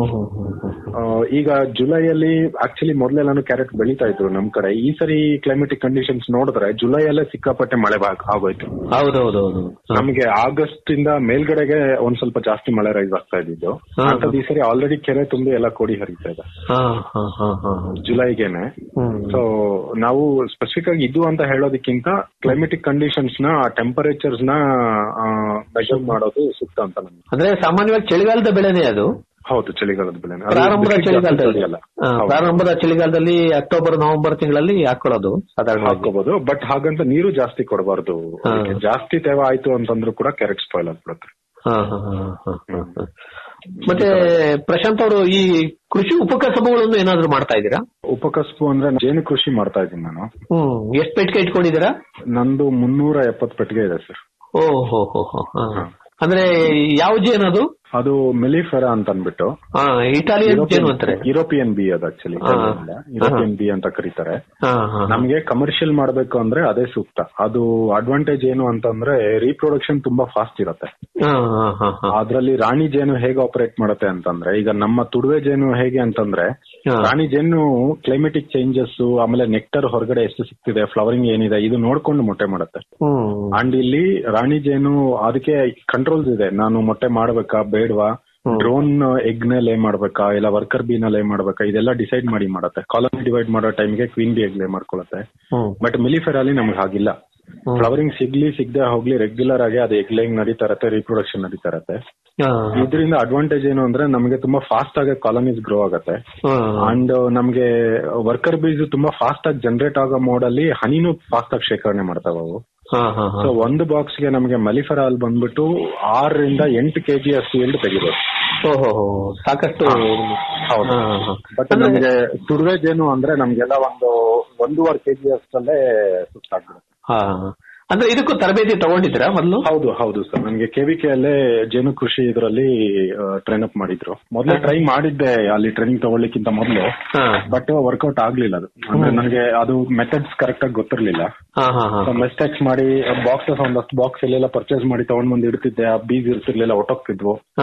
ಆ, ಈಗ ಜುಲೈಯಲ್ಲಿ ಆಕ್ಚುಲಿ ಮೊದಲೆಲ್ಲಾನು ಕ್ಯಾರೆಟ್ ಬೆಳೀತಾ ಇದ್ರು ನಮ್ ಕಡೆ ಈ ಸರಿ ಕ್ಲೈಮೆಟಿಕ್ ಕಂಡೀಷನ್ಸ್ ನೋಡಿದ್ರೆ ಜುಲೈಯಲ್ಲೇ ಸಿಕ್ಕಾಪಟ್ಟೆ ಮಳೆ ಬಾ- ಆಗೋಯ್ತು ಹೌದೌದೌದು ನಮಗೆ ಆಗಸ್ಟ್ ಇಂದ ಮೇಲ್ಗಡೆಗೆ ಒಂದ್ ಸ್ವಲ್ಪ ಜಾಸ್ತಿ ಮಳೆ ರೈಸ್ ಆಗ್ತಾ ಇದ್ದಿದ್ದು ಹಾ. ಅಂತದ್ ಈ ಸರಿ ಆಲ್ರೆಡಿ ಕೆರೆ ತುಂಬಿ ಎಲ್ಲ ಕೋಡಿ ಹರಿತಾ ಇದೆ ಹಾ ಹಾ ಹಾ ಹಾ ಜುಲೈಗೆನೆ ಸೊ ನಾವು ಸ್ಪೆಸಿಫಿಕ್ ಆಗಿ ಇದು ಅಂತ ಹೇಳೋದಕ್ಕಿಂತ ಕ್ಲೈಮೆಟಿಕ್ ಕಂಡೀಷನ್ಸ್ ನ ಟೆಂಪರೇಚರ್ಸ್ ನ ಮೆಜರ್ ಮಾಡೋದು ಸೂಕ್ತ ಅಂತ ನಮ್ಗೆ ಅಂದ್ರೆ ಸಾಮಾನ್ಯವಾಗಿ ಚಳಿಗಾಲದ ಬೆಳೆನೇ ಅದು ಹೌದು ಚಳಿಗಾಲದ ಬೆಳೆ ಅದು ಪ್ರಾರಂಭದ ಬಿಸಿಲು ಜಾಸ್ತಿ ಚಳಿಗಾಲದಲ್ಲಿ ತಡೆಯಲ್ಲ. ಹಾ, ಹೌದು. ಪ್ರಾರಂಭದ ಚಳಿಗಾಲದಲ್ಲಿ ಅಕ್ಟೋಬರ್ ನವೆಂಬರ್ ತಿಂಗಳಲ್ಲಿ ಹಾಕೊಳ್ಳೋದು ಸಾಧಾರಣ ಹಾಕೋಬಹುದು ಬಟ್ ಹಾಗಂತ ನೀರು ಜಾಸ್ತಿ ಕೊಡಬಾರ್ದು ಹಾ. ಜಾಸ್ತಿ ತೇವ ಆಯ್ತು ಅಂತಂದ್ರೂ ಕೂಡ ಕ್ಯಾರೆಟ್ ಸ್ಪಾಯ್ಲ್ ಆಗ್ಬಿಡುತ್ತೆ ಹಾ, ಹಾ, ಹಾ, ಹಾ, ಹಾ, ಹಾ. ಮತ್ತೆ ಪ್ರಶಾಂತ್ ಅವರು ಈ ಕೃಷಿ ಉಪಕಸಬುಗಳನ್ನು ಏನಾದ್ರು ಮಾಡ್ತಾ ಇದ್ದೀರಾ ಉಪಕಸಬು ಅಂದ್ರೆ ಜೇನು ಕೃಷಿ ಮಾಡ್ತಾ ಇದ್ದೀನಿ ನಾನು ಹ್ಮ್ ಎಷ್ಟು ಪೆಟ್ಟಿಗೆ ಇಟ್ಕೊಂಡಿದ್ದೀರಾ ನಂದು ಮುನ್ನೂರ ಎಪ್ಪತ್ತು ಪೆಟ್ಟಿಗೆ ಇದೆ ಸರ್ ಓ ಹೋ ಹೋ ಹೋ ಹಾ. ಅಂದ್ರೆ ಯಾವ ಜೇನು ಅದು ಅದು ಮೆಲಿಫೆರಾ ಅಂತ ಅಂದ್ಬಿಟ್ಟು ಹಾ ಇಟಾಲಿಯನ್ ಜೇನು ಅಂತಾರೆ ಯುರೋಪಿಯನ್ ಬಿ ಅದು ಆಕ್ಚುಲಿ ಹಾ. ಯುರೋಪಿಯನ್ ಬಿ ಅಂತ ಕರೀತಾರೆ ಹಾ, ಹಾ. ನಮ್ಗೆ ಕಮರ್ಷಿಯಲ್ ಮಾಡ್ಬೇಕು ಅಂದ್ರೆ ಅದೇ ಸೂಕ್ತ ಅದು ಅಡ್ವಾಂಟೇಜ್ ಏನು ಅಂತಂದ್ರೆ ರೀಪ್ರೊಡಕ್ಷನ್ ತುಂಬಾ ಫಾಸ್ಟ್ ಇರುತ್ತೆ ಹಾ, ಹಾ, ಹಾ, ಹಾ. ಅದ್ರಲ್ಲಿ ರಾಣಿ ಜೇನು ಹೇಗೆ ಆಪರೇಟ್ ಮಾಡುತ್ತೆ ಅಂತಂದ್ರೆ ಈಗ ನಮ್ಮ ತುಡುವೆ ಜೇನು ಹೇಗೆ ಅಂತಂದ್ರೆ ಹಾ. ರಾಣಿ ಜೇನು ಕ್ಲೈಮೆಟಿಕ್ ಚೇಂಜಸ್ ಆಮೇಲೆ ನೆಕ್ಟರ್ ಹೊರಗಡೆ ಎಷ್ಟು ಸಿಗ್ತಿದೆ ಫ್ಲವರಿಂಗ್ ಏನಿದೆ ಇದು ನೋಡ್ಕೊಂಡು ಮೊಟ್ಟೆ ಮಾಡುತ್ತೆ ಹ್ಮ್ ಅಂಡ್ ಇಲ್ಲಿ ರಾಣಿ ಜೇನು ಅದಕ್ಕೆ ಕಂಟ್ರೋಲ್ಸ್ ಇದೆ ನಾನು ಮೊಟ್ಟೆ ಮಾಡ್ಬೇಕಾ ಬೇಡವಾ ಡ್ರೋನ್ ಎಗ್ ನ ಲೇ ಮಾಡ್ಬೇಕಾ ಇಲ್ಲ ವರ್ಕರ್ ಬಿ ನ ಲೇ ಮಾಡ್ಬೇಕಾ ಇದೆಲ್ಲ ಡಿಸೈಡ್ ಮಾಡಿ ಮಾಡುತ್ತೆ ಕಾಲನಿ ಡಿವೈಡ್ ಮಾಡೋ ಟೈಮ್ಗೆ ಕ್ವೀನ್ ಬಿ ಎಗ್ ಲೇ ಮಾಡ್ಕೊಳುತ್ತೆ ಹ್ಮ್ ಬಟ್ ಮಿಲಿಫೆರ್ ಅಲ್ಲಿ ನಮ್ಗೆ ಹಾಗಿಲ್ಲ ಫ್ಲವರಿಂಗ್ ಸಿಗ್ಲಿ ಸಿಗದೆ ಹೋಗ್ಲಿ ರೆಗ್ಯುಲರ್ ಆಗಿ ಅದು ಎಗ್ ಲೇಯಿಂಗ್ ನಡೀತಾ ಇರತ್ತೆ ರೀಪ್ರೊಡಕ್ಷನ್ ನಡೀತಾ ಇರತ್ತೆ ಹಾ. ಇದರಿಂದ ಅಡ್ವಾಂಟೇಜ್ ಏನು ಅಂದ್ರೆ ನಮಗೆ ತುಂಬಾ ಫಾಸ್ಟ್ ಆಗಿ ಕಾಲನೀಸ್ ಗ್ರೋ ಆಗತ್ತೆ ಹಾ. ಅಂಡ್ ನಮ್ಗೆ ವರ್ಕರ್ ಬೀಸ್ ತುಂಬಾ ಫಾಸ್ಟ್ ಆಗಿ ಜನರೇಟ್ ಆಗೋ ಮೋಡ್ ಅಲ್ಲಿ ಹನಿನೂ ಫಾಸ್ಟ್ ಆಗಿ ಶೇಖರಣೆ ಮಾಡ್ತಾವ ಅವು ಹಾ, ಹಾ, ಹಾ. ಸೊ ಒಂದು ಬಾಕ್ಸ್ ಗೆ ನಮಗೆ ಮಲಿಫೆರಾಲ್ ಬಂದ್ಬಿಟ್ಟು ಆರರಿಂದ ಎಂಟು ಕೆಜಿ ಅಷ್ಟು ಇಲ್ಡ್ ತೆಗಿಬೋದು ಓಹೋ ಹೋ. ಸಾಕಷ್ಟು ಹೌದು ಹಾ, ಹಾ. ಬಟ್ ನಮಗೆ ತುಡುವೆ ಜೇನು ಅಂದ್ರೆ ನಮ್ಗೆಲ್ಲ ಒಂದು ಒಂದೂವರೆ ಕೆಜಿ ಅಷ್ಟಲ್ಲೇ ಸುತ್ತಾಗ್ಬಿಡುತ್ತೆ ಹಾ. ಅಂದ್ರೆ ಇದಕ್ಕೂ ತರಬೇತಿ ತಗೊಂಡಿದ್ದೀರಾ ಮೊದಲು ಹೌದು ಹೌದು ಸರ್ ನನಗೆ ಕೆವಿಕೆ ಅಲ್ಲೇ ಜೇನು ಕೃಷಿ ಇದರಲ್ಲಿ ಟ್ರೈನ್ ಅಪ್ ಮಾಡಿದ್ರು ಮೊದಲೇ ಟ್ರೈ ಮಾಡಿದ್ದೆ ಅಲ್ಲಿ ಟ್ರೈನಿಂಗ್ ತಗೊಳ್ಳಿಕ್ಕಿಂತ ಮೊದಲು ಬಟ್ ವರ್ಕೌಟ್ ಆಗ್ಲಿಲ್ಲ ಅದು ಅಂದ್ರೆ ನನಗೆ ಅದು ಮೆಥಡ್ಸ್ ಕರೆಕ್ಟ್ ಆಗಿ ಗೊತ್ತಿರ್ಲಿಲ್ಲ ಹಾ ಹಾ ಹಾ ಮಿಸ್ಟೇಕ್ಸ್ ಮಾಡಿ ಬಾಕ್ಸಸ್ ಒಂದಷ್ಟು ಬಾಕ್ಸ್ ಎಲ್ಲೆಲ್ಲ ಪರ್ಚೇಸ್ ಮಾಡಿ ತಗೊಂಡ್ ಬಂದು ಇಡ್ತಿದ್ದೆ ಆ ಬೀಸ್ ಇರ್ತಿರ್ಲಿಲ್ಲ ಒಟ್ಟೋಗ್ತಿದ್ವು ಹಾ,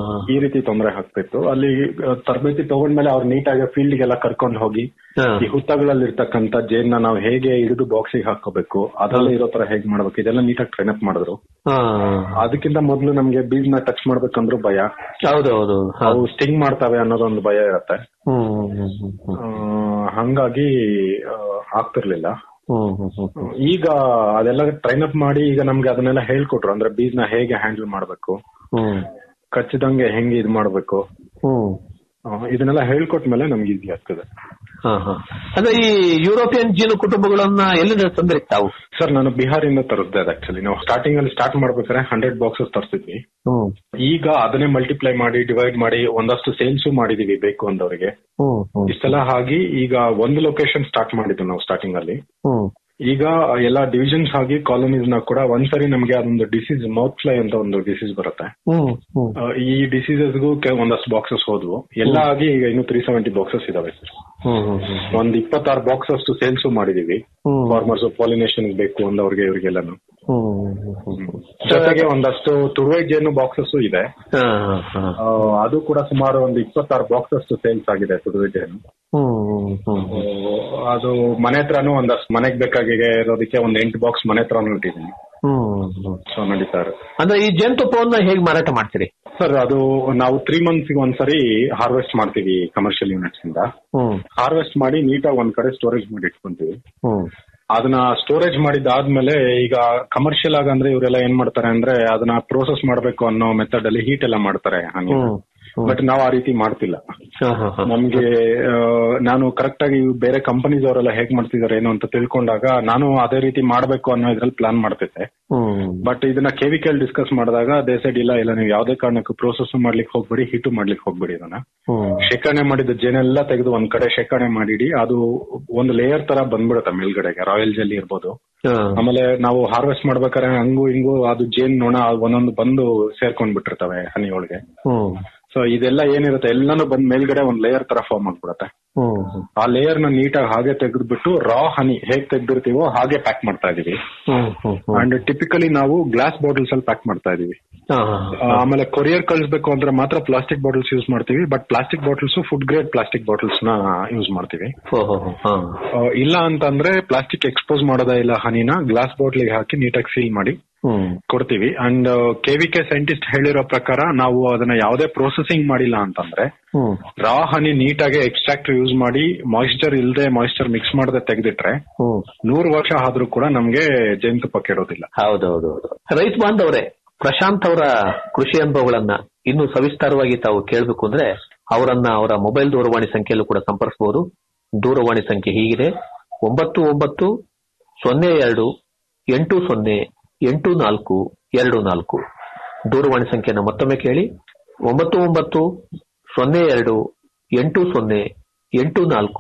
ಈ ರೀತಿ ತೊಂದರೆ ಆಗ್ತಿತ್ತು ಅಲ್ಲಿ ಆ, ತರಬೇತಿ ತಗೊಂಡ್ಮೇಲೆ ಅವ್ರು ನೀಟಾಗಿ ಫೀಲ್ಡ್ ಗೆಲ್ಲ ಕರ್ಕೊಂಡು ಹೋಗಿ ಹಾ. ಈ ಹುತ್ತಗಳಲ್ಲಿ ಇರ್ತಕ್ಕಂತ ಜೇನ್ನ ನಾವು ಹೇಗೆ ಹಿಡಿದು ಬಾಕ್ಸಿಗೆ ಹಾಕೋಬೇಕು ಅದೆಲ್ಲ ಇರೋ ತರ ಹೇಗ್ ಮಾಡ್ಬೇಕು ಇದೆಲ್ಲ ನೀಟಾಗಿ ಟ್ರೈನ್ ಅಪ್ ಮಾಡಿದ್ರು ಹಾ. ಅದಕ್ಕಿಂತ ಮೊದಲು ನಮ್ಗೆ ಬೀಸ್ ನ ಟಚ್ ಮಾಡ್ಬೇಕಂದ್ರೂ ಭಯ ಹೌದು ಹೌದು ಹಾ. ಅವು ಸ್ಟಿಂಗ್ ಮಾಡ್ತವೆ ಅನ್ನೋದೊಂದು ಭಯ ಇರತ್ತೆ ಹ್ಮ್ ಹ್ಮ್ ಹ್ಮ್ ಹ್ಮ್ ಆ, ಹಂಗಾಗಿ ಆ, ಆಗ್ತಿರ್ಲಿಲ್ಲ ಹ್ಮ್ ಹ್ಮ್ ಹ್ಮ್ ಹ್ಮ್. ಈಗ ಅದೆಲ್ಲ ಟ್ರೈನ್ ಅಪ್ ಮಾಡಿ ಈಗ ನಮ್ಗೆ ಅದನ್ನೆಲ್ಲ ಹೇಳ್ಕೊಟ್ರು ಅಂದ್ರೆ ಬೀಸ್ ನ ಹೇಗೆ ಹ್ಯಾಂಡಲ್ ಮಾಡ್ಬೇಕು ಹ್ಮ್ ಕಚ್ಚಿದಂಗೆ ಹೆಂಗೆ ಇದ್ ಮಾಡ್ಬೇಕು ಹ್ಮ್ ಆ, ಇದನ್ನೆಲ್ಲ ಹೇಳ್ಕೊಟ್ಮೇಲೆ ನಮ್ಗೆ ಈಸಿ ಆಗ್ತದೆ ಹಾ, ಹಾ. ಅಂದ್ರೆ ಈ ಯುರೋಪಿಯನ್ ಜೀನು ಕುಟುಂಬಗಳನ್ನ ಎಲ್ಲಿಂದ ತಂದ್ರಿ ತಾವು ಸರ್ ನಾನು ಬಿಹಾರಿಂದ ತರಿಸ್ದೆ ಅದು ಆಕ್ಚುಲಿ ನಾವು ಸ್ಟಾರ್ಟಿಂಗ್ ಅಲ್ಲಿ ಸ್ಟಾರ್ಟ್ ಮಾಡ್ಬೇಕಾದ್ರೆ ಹಂಡ್ರೆಡ್ ಬಾಕ್ಸಸ್ ತರಿಸಿದ್ವಿ ಹ್ಮ್ ಈಗ ಅದನ್ನೇ ಮಲ್ಟಿಪ್ಲೈ ಮಾಡಿ ಡಿವೈಡ್ ಮಾಡಿ ಒಂದಷ್ಟು ಸೇಲ್ಸು ಮಾಡಿದೀವಿ ಬೇಕು ಅಂದವರಿಗೆ ಹ್ಮ್ ಹ್ಮ್ ಇಷ್ಟೆಲ್ಲ ಆಗಿ ಈಗ ಒಂದು ಲೊಕೇಶನ್ ಸ್ಟಾರ್ಟ್ ಮಾಡಿದ್ವಿ ನಾವು ಸ್ಟಾರ್ಟಿಂಗ್ ಅಲ್ಲಿ ಹ್ಮ್ ಈಗ ಎಲ್ಲ ಡಿವಿಷನ್ಸ್ ಆಗಿ ಕಾಲೋನೀಸ್ ನ ಕೂಡ ಒಂದ್ಸರಿ ನಮಗೆ ಅದೊಂದು ಡಿಸೀಸ್ ಮೌತ್ ಫ್ಲೈ ಅಂತ ಒಂದು ಡಿಸೀಸ್ ಬರುತ್ತೆ ಹ್ಮ್ ಹ್ಮ್ ಆ, ಈ ಡಿಸೀಸಸ್ಗೂ ಒಂದಷ್ಟು ಬಾಕ್ಸಸ್ ಹೋದ್ವು ಎಲ್ಲ ಆಗಿ ಈಗ ಇನ್ನು ತ್ರೀ ಸೆವೆಂಟಿ ಬಾಕ್ಸಸ್ ಇದಾವೆ ಸರ್ ಹ್ಮ್ ಹ್ಮ್ ಹ್ಮ್ ಒಂದ್ ಇಪ್ಪತ್ತಾರು ಬಾಕ್ಸ್ ಅಷ್ಟು ಸೇಲ್ಸು ಮಾಡಿದೀವಿ ಹ್ಮ್. ಫಾರ್ಮರ್ಸ್ ಪಾಲಿನೇಷನ್ ಬೇಕು ಅಂದವ್ರಿಗೆ ಇವ್ರಿಗೆಲ್ಲಾನು ಹ್ಮ್ ಹ್ಮ್ ಹ್ಮ್ ಜೊತೆಗೆ ಒಂದಷ್ಟು ತುರುವೆ ಜೇನು ಬಾಕ್ಸಸ್ ಇದೆ ಹಾ, ಹಾ, ಹಾ. ಆ, ಅದು ಕೂಡ ಸುಮಾರು ಒಂದು ಇಪ್ಪತ್ತಾರು ಬಾಕ್ಸ್ ಅಷ್ಟು ಸೇಲ್ಸ್ ಆಗಿದೆ ತುರುವೆ ಜೇನು ಹ್ಮ್ ಹ್ಮ್ ಹ್ಮ್ ಆ, ಅದು ಮನೆ ಹತ್ರನೂ ಒಂದಷ್ಟು ಮನೆಗ್ ಬೇಕಾಗಿ ಇರೋದಕ್ಕೆ ಒಂದ್ ಎಂಟು ಬಾಕ್ಸ್ ಮನೆ ಹತ್ರನೂ ಇಟ್ಟಿದ್ದೀನಿ ಹ್ಮ್ ಹ್ಮ್ ಸೊ ನಡೀತಾ ಇರುತ್ತೆ ಅಂದ್ರೆ ಈ ಜೇನುತುಪ್ಪವನ್ನ ಹೇಗ್ ಮಾರಾಟ ಮಾಡ್ತೀರಿ ಸರ್ ಅದು ನಾವು ತ್ರೀ ಮಂತ್ಸ್ ಒಂದ್ಸರಿ ಹಾರ್ವೆಸ್ಟ್ ಮಾಡ್ತೀವಿ ಕಮರ್ಷಿಯಲ್ ಯೂನಿಟ್ಸ್ ಇಂದ ಹ್ಮ್ ಹಾರ್ವೆಸ್ಟ್ ಮಾಡಿ ನೀಟಾಗಿ ಒಂದ್ ಕಡೆ ಸ್ಟೋರೇಜ್ ಮಾಡಿ ಇಟ್ಕೊಂತೀವಿ ಹ್ಮ್ ಅದನ್ನ ಸ್ಟೋರೇಜ್ ಮಾಡಿದ್ದಾದ್ಮೇಲೆ ಈಗ ಕಮರ್ಷಿಯಲ್ ಆಗಿ ಅಂದ್ರೆ ಇವರೆಲ್ಲ ಏನ್ ಮಾಡ್ತಾರೆ ಅಂದ್ರೆ ಅದನ್ನ ಪ್ರೋಸೆಸ್ ಮಾಡ್ಬೇಕು ಅನ್ನೋ ಮೆಥಡ್ ಅಲ್ಲಿ ಹೀಟ್ ಎಲ್ಲ ಮಾಡ್ತಾರೆ ಹಂಗೆ ಬಟ್ ನಾವು ಆ ರೀತಿ ಮಾಡ್ತಿಲ್ಲ ಹಾ, ಹಾ, ಹಾ. ನಮ್ಗೆ ಆ, ನಾನು ಕರೆಕ್ಟ್ ಆಗಿ ಬೇರೆ ಕಂಪನೀಸ್ ಅವರೆಲ್ಲ ಹೇಗ್ ಮಾಡ್ತಿದಾರೆ ಏನು ಅಂತ ತಿಳ್ಕೊಂಡಾಗ ನಾನು ಅದೇ ರೀತಿ ಮಾಡ್ಬೇಕು ಅನ್ನೋ ಇದ್ರಲ್ಲಿ ಪ್ಲಾನ್ ಮಾಡ್ತಿದ್ದೆ ಹ್ಮ್ ಬಟ್ ಇದನ್ನ ಕೆವಿಕಲ್ ಡಿಸ್ಕಸ್ ಮಾಡಿದಾಗ ದೇ ಸೈಡ್ ಇಲ್ಲ ಇಲ್ಲ ನೀವು ಯಾವ್ದೇ ಕಾರಣಕ್ಕೂ ಪ್ರೋಸೆಸ್ ಮಾಡ್ಲಿಕ್ಕೆ ಹೋಗ್ಬೇಡಿ ಹೀಟು ಮಾಡ್ಲಿಕ್ಕೆ ಹೋಗ್ಬೇಡಿ ಇದನ್ನ ಹ್ಮ್ ಶೇಖರಣೆ ಮಾಡಿದ ಜೇನೆಲ್ಲ ತೆಗೆದು ಒಂದ್ ಕಡೆ ಶೇಖರಣೆ ಮಾಡಿಡಿ ಅದು ಒಂದು ಲೇಯರ್ ತರ ಬಂದ್ಬಿಡುತ್ತೆ ಮೇಲ್ಗಡೆಗೆ ರಾಯಲ್ ಜೆಲ್ಲಿ ಇರ್ಬೋದು ಹಾ. ಆಮೇಲೆ ನಾವು ಹಾರ್ವೆಸ್ಟ್ ಮಾಡ್ಬೇಕಾದ್ರೆ ಹಂಗು ಹಿಂಗು ಅದು ಜೇನ್ ನೊಣ ಒಂದೊಂದು ಬಂದು ಸೇರ್ಕೊಂಡ್ ಬಿಟ್ಟಿರ್ತವೆ ಹನಿ ಒಳಗೆ ಹ್ಮ್ ಸೊ ಇದೆಲ್ಲ ಏನಿರುತ್ತೆ ಎಲ್ಲಾನು ಬಂದ್ ಮೇಲ್ಗಡೆ ಒಂದ್ ಲೇಯರ್ ತರ ಫಾರ್ಮ್ ಆಗ್ಬಿಡುತ್ತೆ ಹ್ಮ್ ಹ್ಮ್ ಆ ಲೇಯರ್ ನ ನೀಟಾಗಿ ಹಾಗೆ ತೆಗೆದ್ಬಿಟ್ಟು ರಾ ಹನಿ ಹೇಗ್ ತೆಗ್ದಿರ್ತೀವೋ ಹಾಗೆ ಪ್ಯಾಕ್ ಮಾಡ್ತಾ ಇದೀವಿ ಹ್ಮ್ ಹ್ಮ್ ಹ್ಮ್ ಅಂಡ್ ಟಿಪಿಕಲಿ ನಾವು ಗ್ಲಾಸ್ ಬಾಟಲ್ಸ್ ಅಲ್ಲಿ ಪ್ಯಾಕ್ ಮಾಡ್ತಾ ಇದೀವಿ ಹಾ, ಹಾ, ಆ, ಆಮೇಲೆ ಕೊರಿಯರ್ ಕಳಿಸ್ಬೇಕು ಅಂದ್ರೆ ಮಾತ್ರ ಪ್ಲಾಸ್ಟಿಕ್ ಬಾಟಲ್ಸ್ ಯೂಸ್ ಮಾಡ್ತೀವಿ but plastic bottles food grade plastic bottles ನ ಯೂಸ್ ಮಾಡ್ತೀವಿ ಹೋ, ಹೋ, ಹೋ, ಹಾ. ಆ, ಇಲ್ಲ ಅಂತಂದ್ರೆ ಪ್ಲಾಸ್ಟಿಕ್ ಎಕ್ಸ್ಪೋಸ್ ಮಾಡೋದ ಇಲ್ಲ ಹನಿನ ಗ್ಲಾಸ್ ಬಾಟ್ಲಿಗೆ ಹಾಕಿ ನೀಟಾಗಿ ಸೀಲ್ ಮಾಡಿ ಹ್ಮ್ ಕೊಡ್ತೀವಿ ಅಂಡ್ ಕೆವಿಕೆ ಸೈಂಟಿಸ್ಟ್ ಹೇಳಿರೋ ಪ್ರಕಾರ ನಾವು ಅದನ್ನ ಯಾವುದೇ ಪ್ರೊಸೆಸಿಂಗ್ ಮಾಡಿಲ್ಲ ಅಂತಂದ್ರೆ ಹ್ಮ್ ರಾ ಹನಿ ನೀಟಾಗಿ ಎಕ್ಸ್ಟ್ರಾಕ್ಟ್ ಯೂಸ್ ಮಾಡಿ ಮಾಯಿಶ್ಚರ್ ಇಲ್ಲದೆ ಮಾಯಿಶ್ಚರ್ ಮಿಕ್ಸ್ ಮಾಡದೆ ತೆಗೆದಿಟ್ರೆ ಹ್ಮ್ ನೂರು ವರ್ಷ ಆದ್ರೂ ಕೂಡ ನಮ್ಗೆ ಜೇನುತುಪ್ಪ ಕೆಡೋದಿಲ್ಲ ಹೌದೌದು ರೈತ ಬಾಂಧವರೇ ಪ್ರಶಾಂತ್ ಅವರ ಕೃಷಿ ಅನುಭವಗಳನ್ನ ಇನ್ನೂ ಸವಿಸ್ತಾರವಾಗಿ ತಾವು ಕೇಳಬೇಕು ಅಂದ್ರೆ ಅವರನ್ನ ಅವರ ಮೊಬೈಲ್ ದೂರವಾಣಿ ಸಂಖ್ಯೆಯಲ್ಲೂ ಕೂಡ ಸಂಪರ್ಸಬಹುದು ದೂರವಾಣಿ ಸಂಖ್ಯೆ ಹೀಗಿದೆ ಒಂಬತ್ತು ಒಂಬತ್ತು ಸೊನ್ನೆ ಎರಡು ಎಂಟು ಸೊನ್ನೆ ಎಂಟು ನಾಲ್ಕು ಎರಡು ನಾಲ್ಕು ದೂರವಾಣಿ ಸಂಖ್ಯೆಯನ್ನು ಮತ್ತೊಮ್ಮೆ ಕೇಳಿ ಒಂಬತ್ತು ಒಂಬತ್ತು ಸೊನ್ನೆ ಎರಡು ಎಂಟು ಸೊನ್ನೆ ಎಂಟು ನಾಲ್ಕು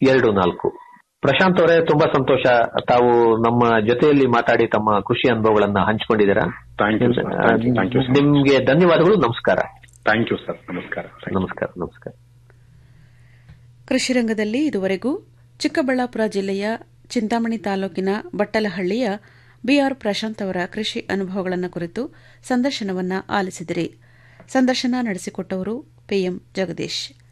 ಎರಡು ನಾಲ್ಕು ಪ್ರಶಾಂತ್ ಅವರೇ ತುಂಬಾ ಸಂತೋಷ ತಾವು ನಮ್ಮ ಜೊತೆಯಲ್ಲಿ ಮಾತಾಡಿ ತಮ್ಮ ಕೃಷಿ ಅನುಭವಗಳನ್ನ ಹಂಚಿಕೊಂಡಿದ್ದೀರಾ thank you sir thank you sir ನಿಮ್ಗೆ ಧನ್ಯವಾದಗಳು ನಮಸ್ಕಾರ ಥ್ಯಾಂಕ್ ಯು ಸರ್ ನಮಸ್ಕಾರ ನಮಸ್ಕಾರ ನಮಸ್ಕಾರ ಕೃಷಿ ರಂಗದಲ್ಲಿ ಇದುವರೆಗೂ ಚಿಕ್ಕಬಳ್ಳಾಪುರ ಜಿಲ್ಲೆಯ ಚಿಂತಾಮಣಿ ತಾಲೂಕಿನ ಬಟ್ಟಲಹಳ್ಳಿಯ ಬಿಆರ್ ಪ್ರಶಾಂತ್ ಅವರ ಕೃಷಿ ಅನುಭವಗಳನ್ನು ಕುರಿತು ಸಂದರ್ಶನವನ್ನ ಆಲಿಸಿದಿರಿ ಸಂದರ್ಶನ ನಡೆಸಿಕೊಟ್ಟವರು ಪಿಎಂ ಜಗದೀಶ್